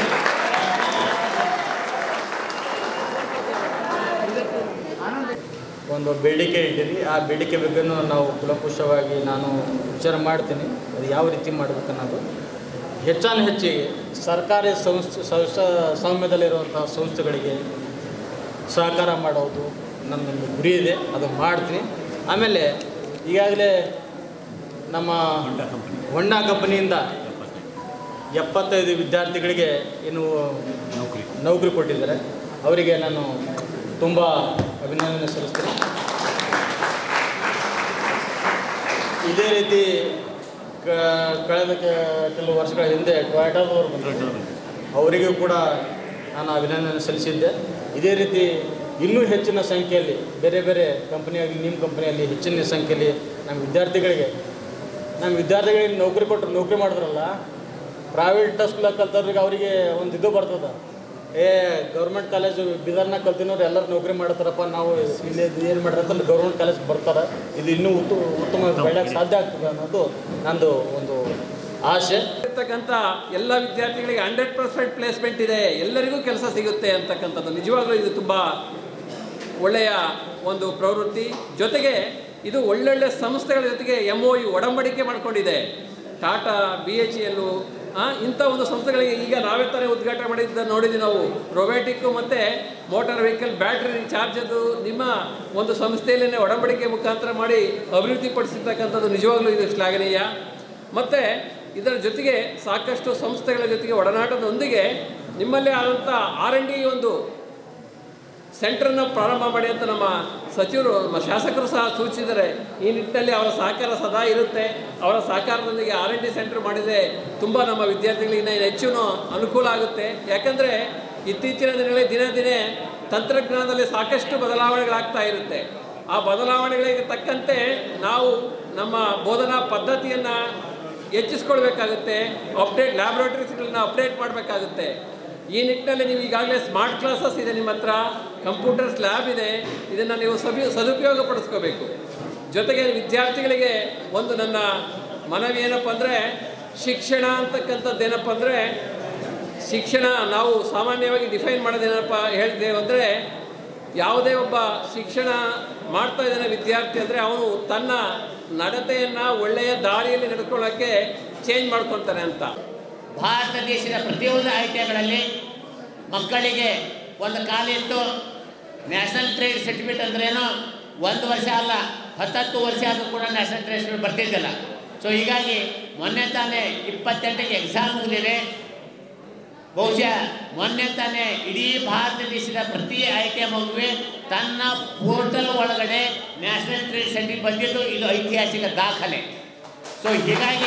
ಒಂದು ಬೇಡಿಕೆ ಇಟ್ಟಿರಿ ಆ ಬೇಡಿಕೆ ಬಗ್ಗೆ ನಾವು ಕುಲಂಕುಷವಾಗಿ ನಾನು ವಿಚಾರ ಮಾಡ್ತೀನಿ ಅದು ಯಾವ ರೀತಿ ಮಾಡಬೇಕು ಅನ್ನೋದು ಹೆಚ್ಚಾನು ಹೆಚ್ಚಿಗೆ ಸರ್ಕಾರಿ ಸಂಸ್ಥೆ ಸಂಸ್ಥ ಸ್ವಾಮ್ಯದಲ್ಲಿರುವಂಥ ಸಂಸ್ಥೆಗಳಿಗೆ ಸಹಕಾರ ಮಾಡೋದು ನನ್ನೊಂದು ಗುರಿ ಇದೆ ಅದು ಮಾಡ್ತೀನಿ ಆಮೇಲೆ ಈಗಾಗಲೇ ನಮ್ಮ ಹೊಂಡಾ ಕಂಪನಿಯಿಂದ ಎಪ್ಪತ್ತೈದು ವಿದ್ಯಾರ್ಥಿಗಳಿಗೆ ಏನು ನೌಕರಿ ನೌಕರಿ ಕೊಟ್ಟಿದ್ದಾರೆ ಅವರಿಗೆ ನಾನು ತುಂಬ ಅಭಿನಂದನೆ ಸಲ್ಲಿಸ್ತೀನಿ ಇದೇ ರೀತಿ ಕ- ಕಳೆದ ಕೆ- ಕೆಲವು ವರ್ಷಗಳ ಹಿಂದೆ ಟೊಯಾಟೋದವರು ಬಂದರು ಅವರಿಗೂ ಕೂಡ ನಾನು ಅಭಿನಂದನೆ ಸಲ್ಲಿಸಿದ್ದೆ ಇದೇ ರೀತಿ ಇನ್ನೂ ಹೆಚ್ಚಿನ ಸಂಖ್ಯೆಯಲ್ಲಿ ಬೇರೆ ಬೇರೆ ಕಂಪನಿಯಾಗಲಿ ನಿಮ್ಮ ಕಂಪನಿಯಲ್ಲಿ ಹೆಚ್ಚಿನ ಸಂಖ್ಯೆಯಲ್ಲಿ ನಮ್ಮ ವಿದ್ಯಾರ್ಥಿಗಳಿಗೆ ನಮ್ಮ ವಿದ್ಯಾರ್ಥಿಗಳಿಗೆ ನೌಕರಿ ಕೊಟ್ಟರು ನೌಕರಿ ಮಾಡಿದ್ರಲ್ಲ ಪ್ರೈವೇಟ್ ಸ್ಕೂಲಾಗ ಕಲ್ತವ್ರಿಗೆ ಅವರಿಗೆ ಒಂದು ಇದು ಬರ್ತದೆ ಏ ಗೌರ್ಮೆಂಟ್ ಕಾಲೇಜು ಬೀದರ್ನಾಗ ಕಲ್ತಿನವ್ರು ಎಲ್ಲರೂ ನೌಕರಿ ಮಾಡ್ತಾರಪ್ಪ ನಾವು ಇಲ್ಲಿ ಏನು ಮಾಡಿದ್ರೆ ಗೌರ್ಮೆಂಟ್ ಕಾಲೇಜ್ ಬರ್ತಾರೆ ಇದು ಇನ್ನೂ ಉತ್ತು ಉತ್ತಮ ಬೆಳೆಯೋಕ್ಕೆ ಸಾಧ್ಯ ಆಗ್ತದೆ ಅನ್ನೋದು ನಂದು ಒಂದು ಆಸೆ ಇರ್ತಕ್ಕಂಥ ಎಲ್ಲ ವಿದ್ಯಾರ್ಥಿಗಳಿಗೆ ಹಂಡ್ರೆಡ್ ಪರ್ಸೆಂಟ್ ಪ್ಲೇಸ್ಮೆಂಟ್ ಇದೆ ಎಲ್ಲರಿಗೂ ಕೆಲಸ ಸಿಗುತ್ತೆ ಅಂತಕ್ಕಂಥದ್ದು ನಿಜವಾಗ್ಲೂ ಇದು ತುಂಬ ಒಳ್ಳೆಯ ಒಂದು ಪ್ರವೃತ್ತಿ ಜೊತೆಗೆ ಇದು ಒಳ್ಳೊಳ್ಳೆ ಸಂಸ್ಥೆಗಳ ಜೊತೆಗೆ ಎಮ್ ಒ ಯು ಒಡಂಬಡಿಕೆ ಮಾಡಿಕೊಂಡಿದೆ ಟಾಟಾ ಬಿ ಎಚ್ ಎಲ್ಲು ಇಂಥ ಒಂದು ಸಂಸ್ಥೆಗಳಿಗೆ ಈಗ ನಾವೇ ತಾನೇ ಉದ್ಘಾಟನೆ ಮಾಡಿದ್ದ ನೋಡಿದ್ವಿ ನಾವು ರೊಬ್ಯಾಟಿಕ್ಕು ಮತ್ತು ಮೋಟಾರ್ ವೆಹಿಕಲ್ ಬ್ಯಾಟ್ರಿ ಚಾರ್ಜದು ನಿಮ್ಮ ಒಂದು ಸಂಸ್ಥೆಯಲ್ಲೇ ಒಡಂಬಡಿಕೆ ಮುಖಾಂತರ ಮಾಡಿ ಅಭಿವೃದ್ಧಿಪಡಿಸಿರ್ತಕ್ಕಂಥದ್ದು ನಿಜವಾಗ್ಲೂ ಇದು ಶ್ಲಾಘನೀಯ ಮತ್ತು ಇದರ ಜೊತೆಗೆ ಸಾಕಷ್ಟು ಸಂಸ್ಥೆಗಳ ಜೊತೆಗೆ ಒಡನಾಟದೊಂದಿಗೆ ನಿಮ್ಮಲ್ಲೇ ಆದಂಥ ಆರ್ ಎನ್ ಡಿ ಒಂದು ಸೆಂಟ್ರನ್ನು ಪ್ರಾರಂಭ ಮಾಡಿ ಅಂತ ನಮ್ಮ ಸಚಿವರು ನಮ್ಮ ಶಾಸಕರು ಸಹ ಸೂಚಿಸಿದ್ದಾರೆ ಈ ನಿಟ್ಟಿನಲ್ಲಿ ಅವರ ಸಹಕಾರ ಸದಾ ಇರುತ್ತೆ ಅವರ ಸಹಕಾರದೊಂದಿಗೆ ಆರ್ ಎನ್ ಡಿ ಸೆಂಟರ್ ಮಾಡಿದರೆ ತುಂಬ ನಮ್ಮ ವಿದ್ಯಾರ್ಥಿಗಳಿಗೆ ಇನ್ನೂ ಹೆಚ್ಚು ಅನುಕೂಲ ಆಗುತ್ತೆ ಯಾಕಂದರೆ ಇತ್ತೀಚಿನ ದಿನಗಳಲ್ಲಿ ದಿನೇ ದಿನೇ ತಂತ್ರಜ್ಞಾನದಲ್ಲಿ ಸಾಕಷ್ಟು ಬದಲಾವಣೆಗಳಾಗ್ತಾ ಇರುತ್ತೆ ಆ ಬದಲಾವಣೆಗಳಿಗೆ ತಕ್ಕಂತೆ ನಾವು ನಮ್ಮ ಬೋಧನಾ ಪದ್ಧತಿಯನ್ನು ಹೆಚ್ಚಿಸ್ಕೊಳ್ಬೇಕಾಗುತ್ತೆ ಅಪ್ಡೇಟ್ ಲ್ಯಾಬ್ರೇಟರೀಸ್ಗಳನ್ನ ಅಪ್ಡೇಟ್ ಮಾಡಬೇಕಾಗುತ್ತೆ ಈ ನಿಟ್ಟಿನಲ್ಲಿ ನೀವು ಈಗಾಗಲೇ ಸ್ಮಾರ್ಟ್ ಕ್ಲಾಸಸ್ ಇದೆ ನಿಮ್ಮ ಹತ್ರ ಕಂಪ್ಯೂಟರ್ಸ್ ಲ್ಯಾಬ್ ಇದೆ ಇದನ್ನು ನೀವು ಸಬಿ ಸದುಪಯೋಗ ಪಡಿಸ್ಕೋಬೇಕು ಜೊತೆಗೆ ವಿದ್ಯಾರ್ಥಿಗಳಿಗೆ ಒಂದು ನನ್ನ ಮನವಿ ಏನಪ್ಪ ಅಂದರೆ ಶಿಕ್ಷಣ ಅಂತಕ್ಕಂಥದ್ದು ಏನಪ್ಪ ಅಂದರೆ ಶಿಕ್ಷಣ ನಾವು ಸಾಮಾನ್ಯವಾಗಿ ಡಿಫೈನ್ ಮಾಡೋದೇನಪ್ಪ ಹೇಳ್ತೇವೆ ಅಂದರೆ ಯಾವುದೇ ಒಬ್ಬ ಶಿಕ್ಷಣ ಮಾಡ್ತಾ ಇದ್ದಾನೆ ವಿದ್ಯಾರ್ಥಿ ಅಂದರೆ ಅವನು ತನ್ನ ನಡತೆಯನ್ನು ಒಳ್ಳೆಯ ದಾರಿಯಲ್ಲಿ ನಡ್ಕೊಳ್ಳೋಕ್ಕೆ ಚೇಂಜ್ ಮಾಡ್ಕೊತಾನೆ ಅಂತ ಭಾರತ ದೇಶದ ಪ್ರತಿಯೊಂದು ಐಟಿಗಳಲ್ಲಿ ಮಕ್ಕಳಿಗೆ ಒಂದು ಕಾಲ ಇತ್ತು ನ್ಯಾಷನಲ್ ಟ್ರೇಡ್ ಸರ್ಟಿಫಿಕೇಟ್ ಅಂದ್ರೇನು ಒಂದು ವರ್ಷ ಅಲ್ಲ ಹತ್ತತ್ತು ವರ್ಷ ಆದರೂ ಕೂಡ ನ್ಯಾಷನಲ್ ಟ್ರೇಡ್ ಸರ್ಟಿಫಿಕೇಟ್ ಬರ್ತಿದ್ದಿಲ್ಲ ಸೊ ಹೀಗಾಗಿ ಮೊನ್ನೆ ತಾನೇ ಇಪ್ಪತ್ತೆಂಟಕ್ಕೆ ಎಕ್ಸಾಮ್ ಮುಗಿದಿದೆ ಬಹುಶಃ ಮೊನ್ನೆ ತಾನೇ ಇಡೀ ಭಾರತ ದೇಶದ ಪ್ರತಿ ಐ ಟಿ ಮಗುವೆ ತನ್ನ ಪೋರ್ಟಲ್ ಒಳಗಡೆ ನ್ಯಾಷನಲ್ ಟ್ರೇಡ್ ಸರ್ಟಿಫಿಕೇಟ್ ಬಂದಿದ್ದು ಇದು ಐತಿಹಾಸಿಕ ದಾಖಲೆ ಸೊ ಹೀಗಾಗಿ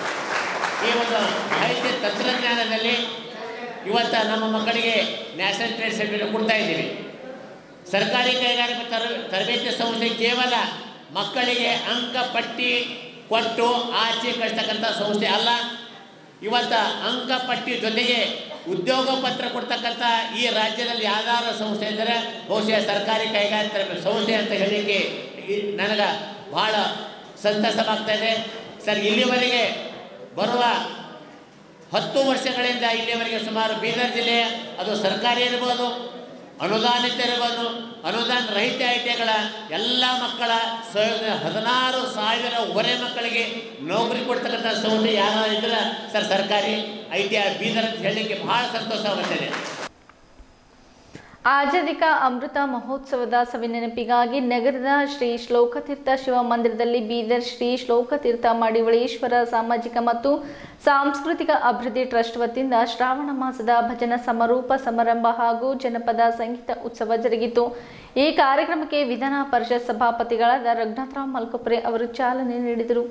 ಈ ಒಂದು ಮಾಹಿತಿ ತಂತ್ರಜ್ಞಾನದಲ್ಲಿ ಇವತ್ತು ನಮ್ಮ ಮಕ್ಕಳಿಗೆ ನ್ಯಾಷನಲ್ ಟ್ರೇಡ್ ಸರ್ಟಿಫಿಕೇಟ್ ಕೊಡ್ತಾ ಇದ್ದೀವಿ ಸರ್ಕಾರಿ ಕೈಗಾರಿಕಾ ತರ ತರಬೇತಿ ಸಂಸ್ಥೆ ಕೇವಲ ಮಕ್ಕಳಿಗೆ ಅಂಕಪಟ್ಟಿ ಕೊಟ್ಟು ಆಚೆ ಕಳಿಸ್ತಕ್ಕಂಥ ಸಂಸ್ಥೆ ಅಲ್ಲ ಇವತ್ತು ಅಂಕಪಟ್ಟಿ ಜೊತೆಗೆ ಉದ್ಯೋಗ ಪತ್ರ ಕೊಡ್ತಕ್ಕಂಥ ಈ ರಾಜ್ಯದಲ್ಲಿ ಯಾವ್ದಾದ್ರು ಸಂಸ್ಥೆ ಇದ್ದರೆ ಬಹುಶಃ ಸರ್ಕಾರಿ ಕೈಗಾರಿಕಾ ತರಬೇತಿ ಸಂಸ್ಥೆ ಅಂತ ಹೇಳಲಿಕ್ಕೆ ಈ- ನನಗೆ ಬಹಳ ಸಂತಸವಾಗ್ತಾ ಇದೆ ಸರ್ ಇಲ್ಲಿವರೆಗೆ ಬರುವ ಹತ್ತು ವರ್ಷಗಳಿಂದ ಇಲ್ಲಿವರೆಗೆ ಸುಮಾರು ಬೀದರ್ ಜಿಲ್ಲೆ ಅದು ಸರ್ಕಾರಿ ಇರ್ಬೋದು ಅನುದಾನಿತ ಇರ್ಬೋದು ಅನುದಾನ ರಹಿತ ಐ ಟಿಗಳ ಎಲ್ಲ ಮಕ್ಕಳ ಸ- ಹದಿನಾರು ಸಾವಿರ ಹೊರೆ ಮಕ್ಕಳಿಗೆ ನೌಕರಿ ಕೊಡ್ತಕ್ಕಂಥ ಸಂಸ್ಥೆ ಯಾರು ಇದ್ರೆ ಸರ್ ಸರ್ಕಾರಿ ಐ ಟಿ ಐ ಬೀದರ್ ಅಂತ ಹೇಳಲಿಕ್ಕೆ ಬಹಳ ಸಂತೋಷವಾಗುತ್ತದೆ ಆಜಾದಿಕ ಅಮೃತ ಮಹೋತ್ಸವದ ಸವಿನೆನಪಿಗಾಗಿ ನಗರದ ಶ್ರೀ ಶ್ಲೋಕತೀರ್ಥ ಶಿವ ಮಂದಿರದಲ್ಲಿ ಬೀದರ್ ಶ್ರೀ ಶ್ಲೋಕತೀರ್ಥ ಮಡಿವಳೇಶ್ವರ ಸಾಮಾಜಿಕ ಮತ್ತು ಸಾಂಸ್ಕೃತಿಕ ಅಭಿವೃದ್ಧಿ ಟ್ರಸ್ಟ್ ವತಿಯಿಂದ ಶ್ರಾವಣ ಮಾಸದ ಭಜನ ಸಮಾರೋಪ ಸಮಾರಂಭ ಹಾಗೂ ಜನಪದ ಸಂಗೀತ ಉತ್ಸವ ಜರುಗಿತು ಈ ಕಾರ್ಯಕ್ರಮಕ್ಕೆ ವಿಧಾನ ಪರಿಷತ್ ಸಭಾಪತಿಗಳಾದ ರಘುನಾಥರಾವ್ ಮಲ್ಕೊಪ್ರೆ ಅವರು ಚಾಲನೆ ನೀಡಿದರು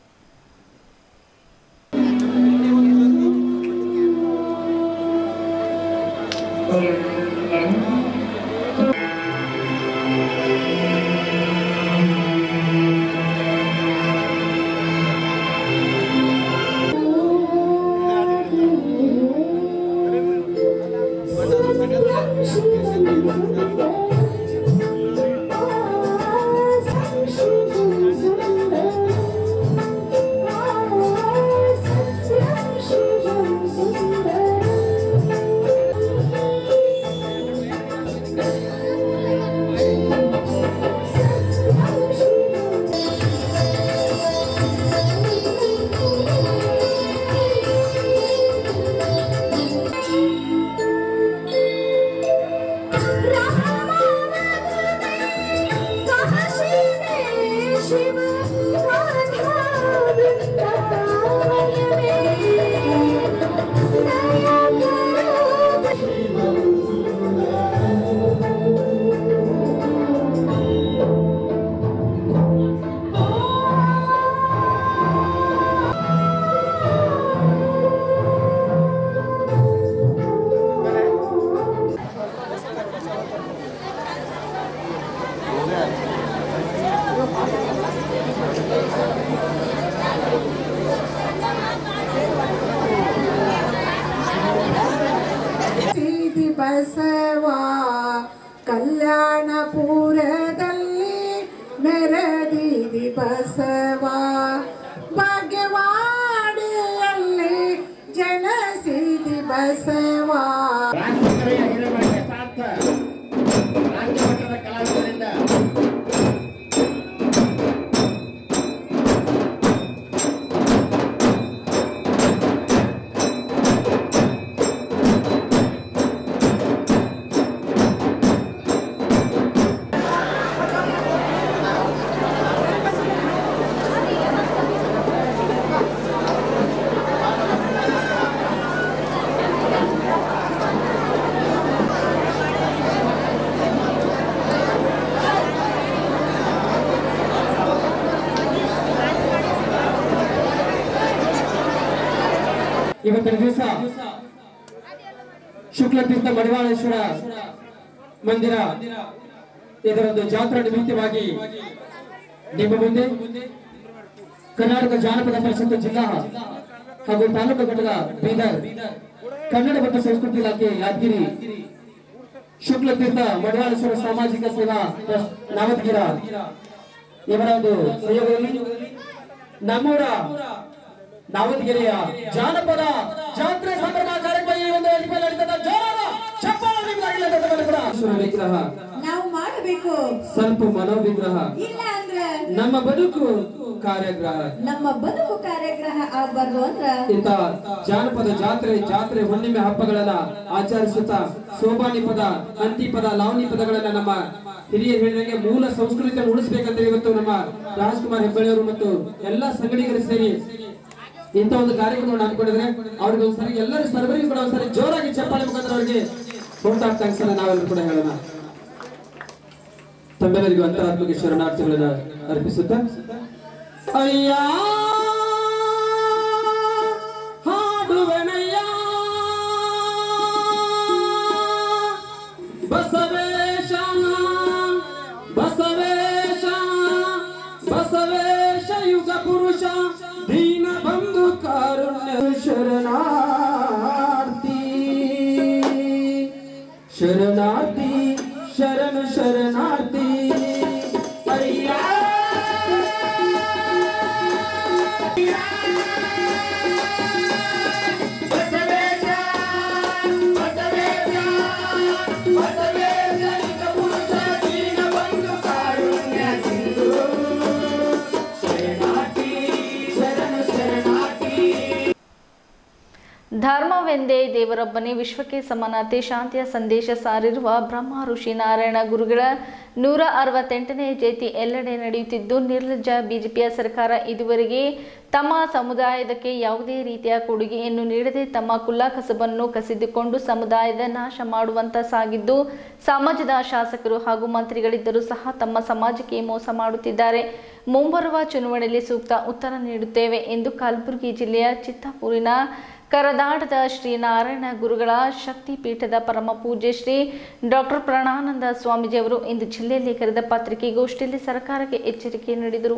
ಸೀದಿ ಬಸವ ಕಲ್ಯಾಣಪುರದಲ್ಲಿ ಮೆರದಿದಿ ಬಸವ ಭಾಗ್ಯವಾಡಿಯಲ್ಲಿ ಜನಸಿದಿ ಬಸವ ರಾಜ್ಯಮಟ್ಟದ ಕಲಾವಿದರಿಂದ ಇವತ್ತಿನ ದಿವಸ ಶುಕ್ಲತೀರ್ಥ ಮಡಿವಾಳೇಶ್ವರ ಮಂದಿರ ಇದರೊಂದು ಜಾತ್ರಾ ನಿಮಿತ್ತವಾಗಿ ನಿಮ್ಮ ಮುಂದೆ ಕರ್ನಾಟಕ ಜಾನಪದ ಪರಿಷತ್ತು ಜಿಲ್ಲಾ ಹಾಗೂ ತಾಲೂಕು ಘಟಕ ಬೀದರ್ ಕನ್ನಡ ಮತ್ತು ಸಂಸ್ಕೃತಿ ಇಲಾಖೆ ಯಾದಗಿರಿ ಶುಕ್ಲತೀರ್ಥ ಮಡಿವಾಳೇಶ್ವರ ಸಾಮಾಜಿಕ ಸೇವಾ ಟ್ರಸ್ಟ್ ನಾವದಗಿರ ಇವರ ಒಂದು ಸಹಯೋಗದಲ್ಲಿ ನಮ್ಮೂರ ನಾವದಗಿರಿಯ ಜಾನಪದ ಜಾತ್ರೆ ಸಂಭ್ರಮ ಕಾರ್ಯಕ್ರಮ ಈ ಒಂದು ವೇದಿಕೆಯಲ್ಲಿ ನಡೀತದೆ ಜೋರಾದ ಚಪ್ಪಾಳೆ ನಿಮ್ಗಾಗಲಿ ಅಂತ ಹೇಳಿ ಕೂಡ. ಈಶ್ವರ ವಿಗ್ರಹ ನಾವು ಮಾಡಬೇಕು ಸ್ವಲ್ಪ ಮನೋವಿಗ್ರಹ ಇಲ್ಲ ಅಂದ್ರೆ ನಮ್ಮ ಬದುಕು ಕಾರ್ಯಗ್ರಹ ನಮ್ಮ ಬದುಕು ಕಾರ್ಯಗ್ರಹ ಆಗ್ಬಾರ್ದು ಅಂದ್ರ ಇಂಥ ಜಾನಪದ ಜಾತ್ರೆ ಜಾತ್ರೆ ಹುಣ್ಣಿಮೆ ಹಬ್ಬಗಳನ್ನ ಆಚರಿಸುತ್ತಾ ಸೋಬಾನಿ ಪದ ಅಂತಿ ಪದ ಲಾವಣಿ ಪದಗಳನ್ನ ನಮ್ಮ ಹಿರಿಯರು ಹೇಳಿದಂಗೆ ಮೂಲ ಸಂಸ್ಕೃತಿಯನ್ನು ಉಳಿಸಬೇಕಂತ ಇವತ್ತು ನಮ್ಮ ರಾಜ್ಕುಮಾರ್ ಹೆಬ್ಬಳ್ಳಿಯವರು ಮತ್ತು ಎಲ್ಲಾ ಸಂಗಡಿಗರು ಸೇರಿ ಇಂಥ ಒಂದು ಕಾರ್ಯಕ್ರಮವನ್ನು ಹಾಕೊಂಡಿದ್ರೆ ಅವ್ರಿಗೆ ಒಂದ್ಸರಿ ಎಲ್ಲರೂ ಸರ್ವರಿಗೂ ಕೂಡ ಒಂದ್ಸರಿ ಜೋರಾಗಿ ಚಪ್ಪಾಳೆ ಮುಖಾಂತರ ಅವರಿಗೆ ಫೋಟೋ ಥ್ಯಾಂಕ್ಸ್ ಅನ್ನ ನಾವೆಲ್ಲರೂ ಕೂಡ ಹೇಳೋಣ ತಮ್ಮೆಲ್ಲರಿಗೂ ಅಂತರಾತ್ಮಕ ಶರಣಾರ್ಥಿಗಳನ್ನ ಅರ್ಪಿಸುತ್ತಾ ಅಯ್ಯ ಹಾಡುವೆನಯ್ಯ ಬಸವೇಶ ಬಸವೇಶ ಬಸವೇಶ ಯುಗ ಪುರುಷ ದೀನ ಬಂಧು ಕಾರುಣ್ಯ ಶರಣಾರ್ಥಿ ಶರಣಾರ್ಥಿ ಶರಣ ಶರಣಾರ್ಥಿ ಅಯ್ಯ ಧರ್ಮವೆಂದೇ ದೇವರೊಬ್ಬನೇ ವಿಶ್ವಕ್ಕೆ ಸಮಾನತೆ ಶಾಂತಿಯ ಸಂದೇಶ ಸಾರಿರುವ ಬ್ರಹ್ಮ ಋಷಿ ನಾರಾಯಣ ಗುರುಗಳ ನೂರ ಅರವತ್ತೆಂಟನೇ ಜಯಂತಿ ಎಲ್ಲೆಡೆ ನಡೆಯುತ್ತಿದ್ದು ನಿರ್ಲಜ್ಜ ಬಿಜೆಪಿಯ ಸರ್ಕಾರ ಇದುವರೆಗೆ ತಮ್ಮ ಸಮುದಾಯದಕ್ಕೆ ಯಾವುದೇ ರೀತಿಯ ಕೊಡುಗೆಯನ್ನು ನೀಡದೆ ತಮ್ಮ ಕುಲ್ಲ ಕಸಬನ್ನು ಕಸಿದುಕೊಂಡು ಸಮುದಾಯದ ನಾಶ ಮಾಡುವಂತ ಸಾಗಿದ್ದು ಸಮಾಜದ ಶಾಸಕರು ಹಾಗೂ ಮಂತ್ರಿಗಳಿದ್ದರೂ ಸಹ ತಮ್ಮ ಸಮಾಜಕ್ಕೆ ಮೋಸ ಮಾಡುತ್ತಿದ್ದಾರೆ ಮುಂಬರುವ ಚುನಾವಣೆಯಲ್ಲಿ ಸೂಕ್ತ ಉತ್ತರ ನೀಡುತ್ತೇವೆ ಎಂದು ಕಲಬುರಗಿ ಜಿಲ್ಲೆಯ ಚಿತ್ತಾಪುರಿನ ಕರದಾಟದ ಶ್ರೀ ನಾರಾಯಣ ಗುರುಗಳ ಶಕ್ತಿ ಪೀಠದ ಪರಮ ಪೂಜ್ಯ ಶ್ರೀ ಡಾಕ್ಟರ್ ಪ್ರಣಾನಂದ ಸ್ವಾಮೀಜಿಯವರು ಇಂದು ಜಿಲ್ಲೆಯಲ್ಲಿ ಕರೆದ ಪತ್ರಿಕೆಗೋಷ್ಠಿಯಲ್ಲಿ ಸರ್ಕಾರಕ್ಕೆ ಎಚ್ಚರಿಕೆ ನೀಡಿದರು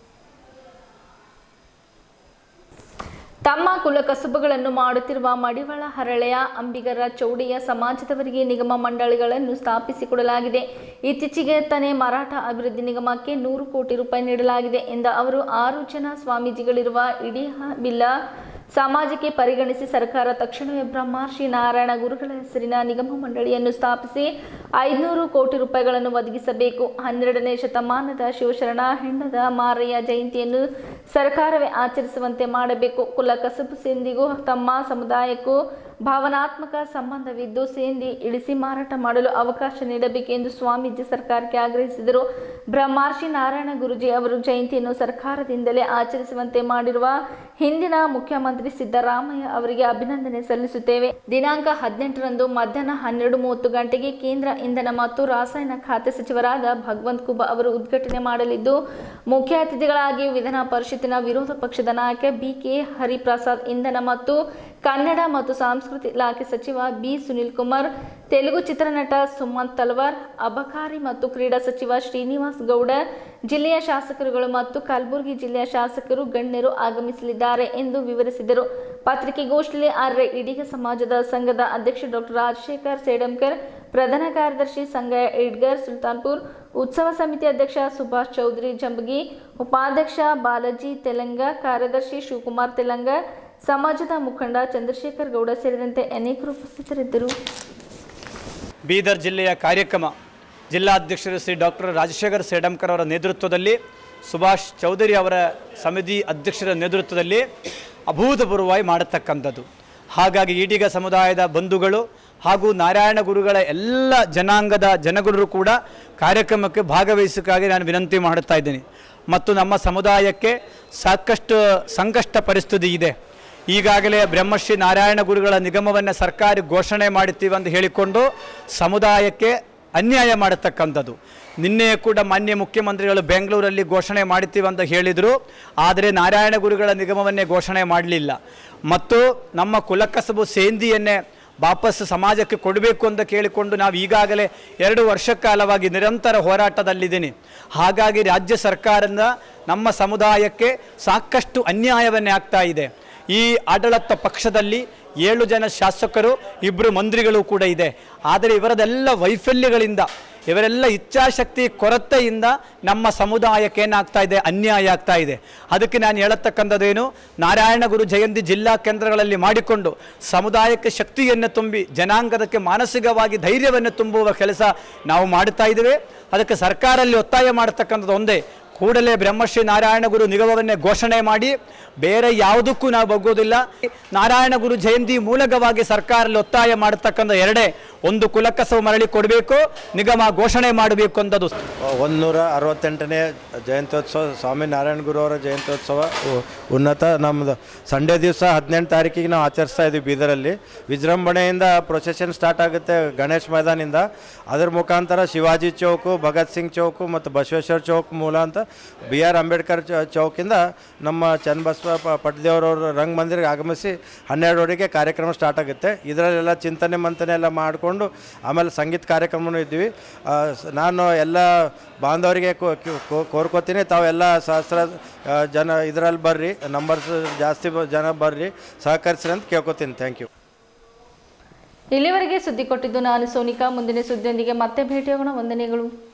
ತಮ್ಮ ಕುಲಕಸುಬುಗಳನ್ನು ಮಾಡುತ್ತಿರುವ ಮಡಿವಾಳ ಹರಳೆಯ ಅಂಬಿಗರ ಚೌಡಿಯ ಸಮಾಜದವರಿಗೆ ನಿಗಮ ಮಂಡಳಿಗಳನ್ನು ಸ್ಥಾಪಿಸಿಕೊಡಲಾಗಿದೆ ಇತ್ತೀಚೆಗೆ ತಾನೇ ಮರಾಠ ಅಭಿವೃದ್ಧಿ ನಿಗಮಕ್ಕೆ ನೂರು ಕೋಟಿ ರೂಪಾಯಿ ನೀಡಲಾಗಿದೆ ಎಂದ ಅವರು ಆರು ಜನ ಸ್ವಾಮೀಜಿಗಳಿರುವ ಇಡೀ ಬಿಲ್ಲ ಸಮಾಜಕ್ಕೆ ಪರಿಗಣಿಸಿ ಸರ್ಕಾರ ತಕ್ಷಣವೇ ಬ್ರಹ್ಮರ್ಷಿ ನಾರಾಯಣ ಗುರುಗಳ ಹೆಸರಿನ ನಿಗಮ ಮಂಡಳಿಯನ್ನು ಸ್ಥಾಪಿಸಿ ಐದುನೂರು ಕೋಟಿ ರೂಪಾಯಿಗಳನ್ನು ಒದಗಿಸಬೇಕು ಹನ್ನೆರಡನೇ ಶತಮಾನದ ಶಿವಶರಣ ಹೆಣ್ಣದ ಮಾರಯ್ಯ ಜಯಂತಿಯನ್ನು ಸರ್ಕಾರವೇ ಆಚರಿಸುವಂತೆ ಮಾಡಬೇಕು ಕುಲ ಕಸಬು ಸಿಂಧಿಗೂ ತಮ್ಮ ಸಮುದಾಯಕ್ಕೂ ಭಾವನಾತ್ಮಕ ಸಂಬಂಧವಿದ್ದು ಸೇಂದಿ ಇಳಿಸಿ ಮಾರಾಟ ಮಾಡಲು ಅವಕಾಶ ನೀಡಬೇಕೆಂದು ಸ್ವಾಮೀಜಿ ಸರ್ಕಾರಕ್ಕೆ ಆಗ್ರಹಿಸಿದರು ಬ್ರಹ್ಮರ್ಷಿ ನಾರಾಯಣ ಗುರುಜಿ ಅವರು ಜಯಂತಿಯನ್ನು ಸರ್ಕಾರದಿಂದಲೇ ಆಚರಿಸುವಂತೆ ಮಾಡಿರುವ ಹಿಂದಿನ ಮುಖ್ಯಮಂತ್ರಿ ಸಿದ್ದರಾಮಯ್ಯ ಅವರಿಗೆ ಅಭಿನಂದನೆ ಸಲ್ಲಿಸುತ್ತೇವೆ ದಿನಾಂಕ ಹದಿನೆಂಟರಂದು ಮಧ್ಯಾಹ್ನ ಹನ್ನೆರಡು ಮೂವತ್ತು ಗಂಟೆಗೆ ಕೇಂದ್ರ ಇಂಧನ ಮತ್ತು ರಾಸಾಯನ ಖಾತೆ ಸಚಿವರಾದ ಭಗವಂತ್ ಕುಬ ಅವರು ಉದ್ಘಾಟನೆ ಮಾಡಲಿದ್ದು ಮುಖ್ಯ ಅತಿಥಿಗಳಾಗಿ ವಿಧಾನ ಪರಿಷತ್ತಿನ ವಿರೋಧ ಪಕ್ಷದ ನಾಯಕ ಬಿ ಕೆ ಹರಿಪ್ರಸಾದ್ ಇಂಧನ ಮತ್ತು ಕನ್ನಡ ಮತ್ತು ಸಂಸ್ಕೃತಿ ಇಲಾಖೆ ಸಚಿವ ಬಿ ಸುನಿಲ್ ಕುಮಾರ್ ತೆಲುಗು ಚಿತ್ರನಟ ಸುಮಂತ್ ತಲ್ವಾರ್ ಅಬಕಾರಿ ಮತ್ತು ಕ್ರೀಡಾ ಸಚಿವ ಶ್ರೀನಿವಾಸ್ ಗೌಡ ಜಿಲ್ಲೆಯ ಶಾಸಕರುಗಳು ಮತ್ತು ಕಲಬುರಗಿ ಜಿಲ್ಲೆಯ ಶಾಸಕರು ಗಣ್ಯರು ಆಗಮಿಸಲಿದ್ದಾರೆ ಎಂದು ವಿವರಿಸಿದರು ಪತ್ರಿಕೆಗೋಷ್ಠಿಯಲ್ಲಿ ಆರ್ಯ ಇಡೀಗ ಸಮಾಜದ ಸಂಘದ ಅಧ್ಯಕ್ಷ ಡಾಕ್ಟರ್ ರಾಜಶೇಖರ್ ಸೇಡಂಕರ್ ಪ್ರಧಾನ ಕಾರ್ಯದರ್ಶಿ ಸಂಘ ಇಡ್ಗರ್ ಸುಲ್ತಾನ್ಪುರ್ ಉತ್ಸವ ಸಮಿತಿ ಅಧ್ಯಕ್ಷ ಸುಭಾಷ್ ಚೌಧರಿ ಜಂಬಗಿ ಉಪಾಧ್ಯಕ್ಷ ಬಾಲಾಜಿ ತೆಲಂಗ ಕಾರ್ಯದರ್ಶಿ ಶಿವಕುಮಾರ್ ತೆಲಂಗ ಸಮಾಜದ ಮುಖಂಡ ಚಂದ್ರಶೇಖರ್ ಗೌಡ ಸೇರಿದಂತೆ ಅನೇಕರು ಉಪಸ್ಥಿತರಿದ್ದರು ಬೀದರ್ ಜಿಲ್ಲೆಯ ಕಾರ್ಯಕ್ರಮ ಜಿಲ್ಲಾಧ್ಯಕ್ಷರು ಶ್ರೀ ಡಾಕ್ಟರ್ ರಾಜಶೇಖರ್ ಸೇಡಂಕರ್ ಅವರ ನೇತೃತ್ವದಲ್ಲಿ ಸುಭಾಷ್ ಚೌಧರಿ ಅವರ ಸಮಿತಿ ಅಧ್ಯಕ್ಷರ ನೇತೃತ್ವದಲ್ಲಿ ಅಭೂತಪೂರ್ವವಾಗಿ ಮಾಡತಕ್ಕಂಥದ್ದು ಹಾಗಾಗಿ ಈಡಿಗ ಸಮುದಾಯದ ಬಂಧುಗಳು ಹಾಗೂ ನಾರಾಯಣ ಗುರುಗಳ ಎಲ್ಲ ಜನಾಂಗದ ಜನಗುರು ಕೂಡ ಕಾರ್ಯಕ್ರಮಕ್ಕೆ ಭಾಗವಹಿಸಕ್ಕಾಗಿ ನಾನು ವಿನಂತಿ ಮಾಡುತ್ತಾ ಇದ್ದೀನಿ ಮತ್ತು ನಮ್ಮ ಸಮುದಾಯಕ್ಕೆ ಸಾಕಷ್ಟು ಸಂಕಷ್ಟ ಪರಿಸ್ಥಿತಿ ಇದೆ ಈಗಾಗಲೇ ಬ್ರಹ್ಮಶ್ರೀ ನಾರಾಯಣ ಗುರುಗಳ ನಿಗಮವನ್ನು ಸರ್ಕಾರ ಘೋಷಣೆ ಮಾಡುತ್ತೀವಿ ಅಂತ ಹೇಳಿಕೊಂಡು ಸಮುದಾಯಕ್ಕೆ ಅನ್ಯಾಯ ಮಾಡತಕ್ಕಂಥದ್ದು ನಿನ್ನೆ ಕೂಡ ಮಾನ್ಯ ಮುಖ್ಯಮಂತ್ರಿಗಳು ಬೆಂಗಳೂರಲ್ಲಿ ಘೋಷಣೆ ಮಾಡುತ್ತೀವಿ ಅಂತ ಹೇಳಿದರು ಆದರೆ ನಾರಾಯಣ ಗುರುಗಳ ನಿಗಮವನ್ನೇ ಘೋಷಣೆ ಮಾಡಲಿಲ್ಲ ಮತ್ತು ನಮ್ಮ ಕುಲಕಸಬು ಸೇಂದಿಯನ್ನೇ ವಾಪಸ್ ಸಮಾಜಕ್ಕೆ ಕೊಡಬೇಕು ಅಂತ ಕೇಳಿಕೊಂಡು ನಾವು ಈಗಾಗಲೇ ಎರಡು ವರ್ಷ ಕಾಲವಾಗಿ ನಿರಂತರ ಹೋರಾಟದಲ್ಲಿದ್ದೀನಿ ಹಾಗಾಗಿ ರಾಜ್ಯ ಸರ್ಕಾರದಿಂದ ನಮ್ಮ ಸಮುದಾಯಕ್ಕೆ ಸಾಕಷ್ಟು ಅನ್ಯಾಯವನ್ನೇ ಆಗ್ತಾ ಇದೆ ಈ ಆಡಳಿತ ಪಕ್ಷದಲ್ಲಿ ಏಳು ಜನ ಶಾಸಕರು ಇಬ್ಬರು ಮಂತ್ರಿಗಳು ಕೂಡ ಇದೆ ಆದರೆ ಇವರದೆಲ್ಲ ವೈಫಲ್ಯಗಳಿಂದ ಇವರೆಲ್ಲ ಇಚ್ಛಾಶಕ್ತಿ ಕೊರತೆಯಿಂದ ನಮ್ಮ ಸಮುದಾಯಕ್ಕೆ ಏನಾಗ್ತಾ ಇದೆ ಅನ್ಯಾಯ ಆಗ್ತಾ ಇದೆ ಅದಕ್ಕೆ ನಾನು ಹೇಳತಕ್ಕಂಥದ್ದೇನು ನಾರಾಯಣ ಗುರು ಜಯಂತಿ ಜಿಲ್ಲಾ ಕೇಂದ್ರಗಳಲ್ಲಿ ಮಾಡಿಕೊಂಡು ಸಮುದಾಯಕ್ಕೆ ಶಕ್ತಿಯನ್ನು ತುಂಬಿ ಜನಾಂಗದಕ್ಕೆ ಮಾನಸಿಕವಾಗಿ ಧೈರ್ಯವನ್ನು ತುಂಬುವ ಕೆಲಸ ನಾವು ಮಾಡ್ತಾ ಇದ್ದೇವೆ ಅದಕ್ಕೆ ಸರ್ಕಾರಲ್ಲಿ ಒತ್ತಾಯ ಮಾಡತಕ್ಕಂಥದ್ದು ಒಂದೇ ಕೂಡಲೇ ಬ್ರಹ್ಮಶ್ರೀ ನಾರಾಯಣ ಗುರು ನಿಗಮವನ್ನೇ ಘೋಷಣೆ ಮಾಡಿ ಬೇರೆ ಯಾವುದಕ್ಕೂ ನಾವು ಬಗ್ಗೋದಿಲ್ಲ ನಾರಾಯಣ ಗುರು ಜಯಂತಿ ಮೂಲಕವಾಗಿ ಸರ್ಕಾರಲ್ಲಿ ಒತ್ತಾಯ ಮಾಡತಕ್ಕಂಥ ಎರಡೇ ಒಂದು ಕುಲಕಸವು ಮರಳಿ ಕೊಡಬೇಕು ನಿಗಮ ಘೋಷಣೆ ಮಾಡಬೇಕು ಅಂತದ್ದು ಒಂದೂರ ಅರವತ್ತೆಂಟನೇ ಜಯಂತ್ಯೋತ್ಸವ ಸ್ವಾಮಿ ನಾರಾಯಣ ಗುರು ಅವರ ಜಯಂತ್ಯೋತ್ಸವ ಉ- ಉನ್ನತ ನಮ್ಮದು ಸಂಡೇ ದಿವಸ ಹದಿನೆಂಟು ತಾರೀಕಿಗೆ ನಾವು ಆಚರಿಸ್ತಾ ಇದ್ದೀವಿ ಬೀದರಲ್ಲಿ ವಿಜೃಂಭಣೆಯಿಂದ ಪ್ರೊಸೆಷನ್ ಸ್ಟಾರ್ಟ್ ಆಗುತ್ತೆ ಗಣೇಶ್ ಮೈದಾನಿಂದ ಅದರ ಮುಖಾಂತರ ಶಿವಾಜಿ ಚೌಕು ಭಗತ್ ಸಿಂಗ್ ಚೌಕು ಮತ್ತು ಬಸವೇಶ್ವರ ಚೌಕ್ ಮೂಲ ಅಂತ ಬಿ ಆರ್ ಅಂಬೇಡ್ಕರ್ ಚ- ಚೌಕಿಂದ ನಮ್ಮ ಚನ್ನಬಸವ ಪ ಪಟ್ದೇವರವ್ರ ರಂಗಮಂದಿರಕ್ಕೆ ಆಗಮಿಸಿ ಹನ್ನೆರಡುವರೆಗೆ ಕಾರ್ಯಕ್ರಮ ಸ್ಟಾರ್ಟ್ ಆಗುತ್ತೆ ಇದರಲ್ಲೆಲ್ಲ ಚಿಂತನೆ ಮಂಥನೆ ಎಲ್ಲ ಮಾಡಿಕೊಂಡು ಮಾಡಿಕೊಂಡು ಆಮೇಲೆ ಸಂಗೀತ ಕಾರ್ಯಕ್ರಮನೂ ಇದ್ವಿ ಆ, ಸ- ನಾನು ಎಲ್ಲ ಬಾಂಧವರಿಗೆ ಕೋ- ಕೋ- ಕೋರ್ಕೋತೀನಿ ತಾವೆಲ್ಲ ಸಹಸ್ರ ಆ, ಜನ ಇದರಲ್ಲಿ ಬರ್ರಿ ನಂಬರ್ಸ್ ಜಾಸ್ತಿ ಬ- ಜನ ಬರ್ರಿ ಸಹಕರಿಸ್ರಿ ಅಂತ ಕೇಳ್ಕೊತೀನಿ ಥ್ಯಾಂಕ್ ಯು ಇಲ್ಲಿವರೆಗೆ ಸುದ್ದಿ ಕೊಟ್ಟಿದ್ದು ನಾನು ಸೋನಿಕಾ ಮುಂದಿನ ಸುದ್ದಿಯೊಂದಿಗೆ ಮತ್ತೆ ಭೇಟಿಯಾಗೋಣ ವಂದನೆಗಳು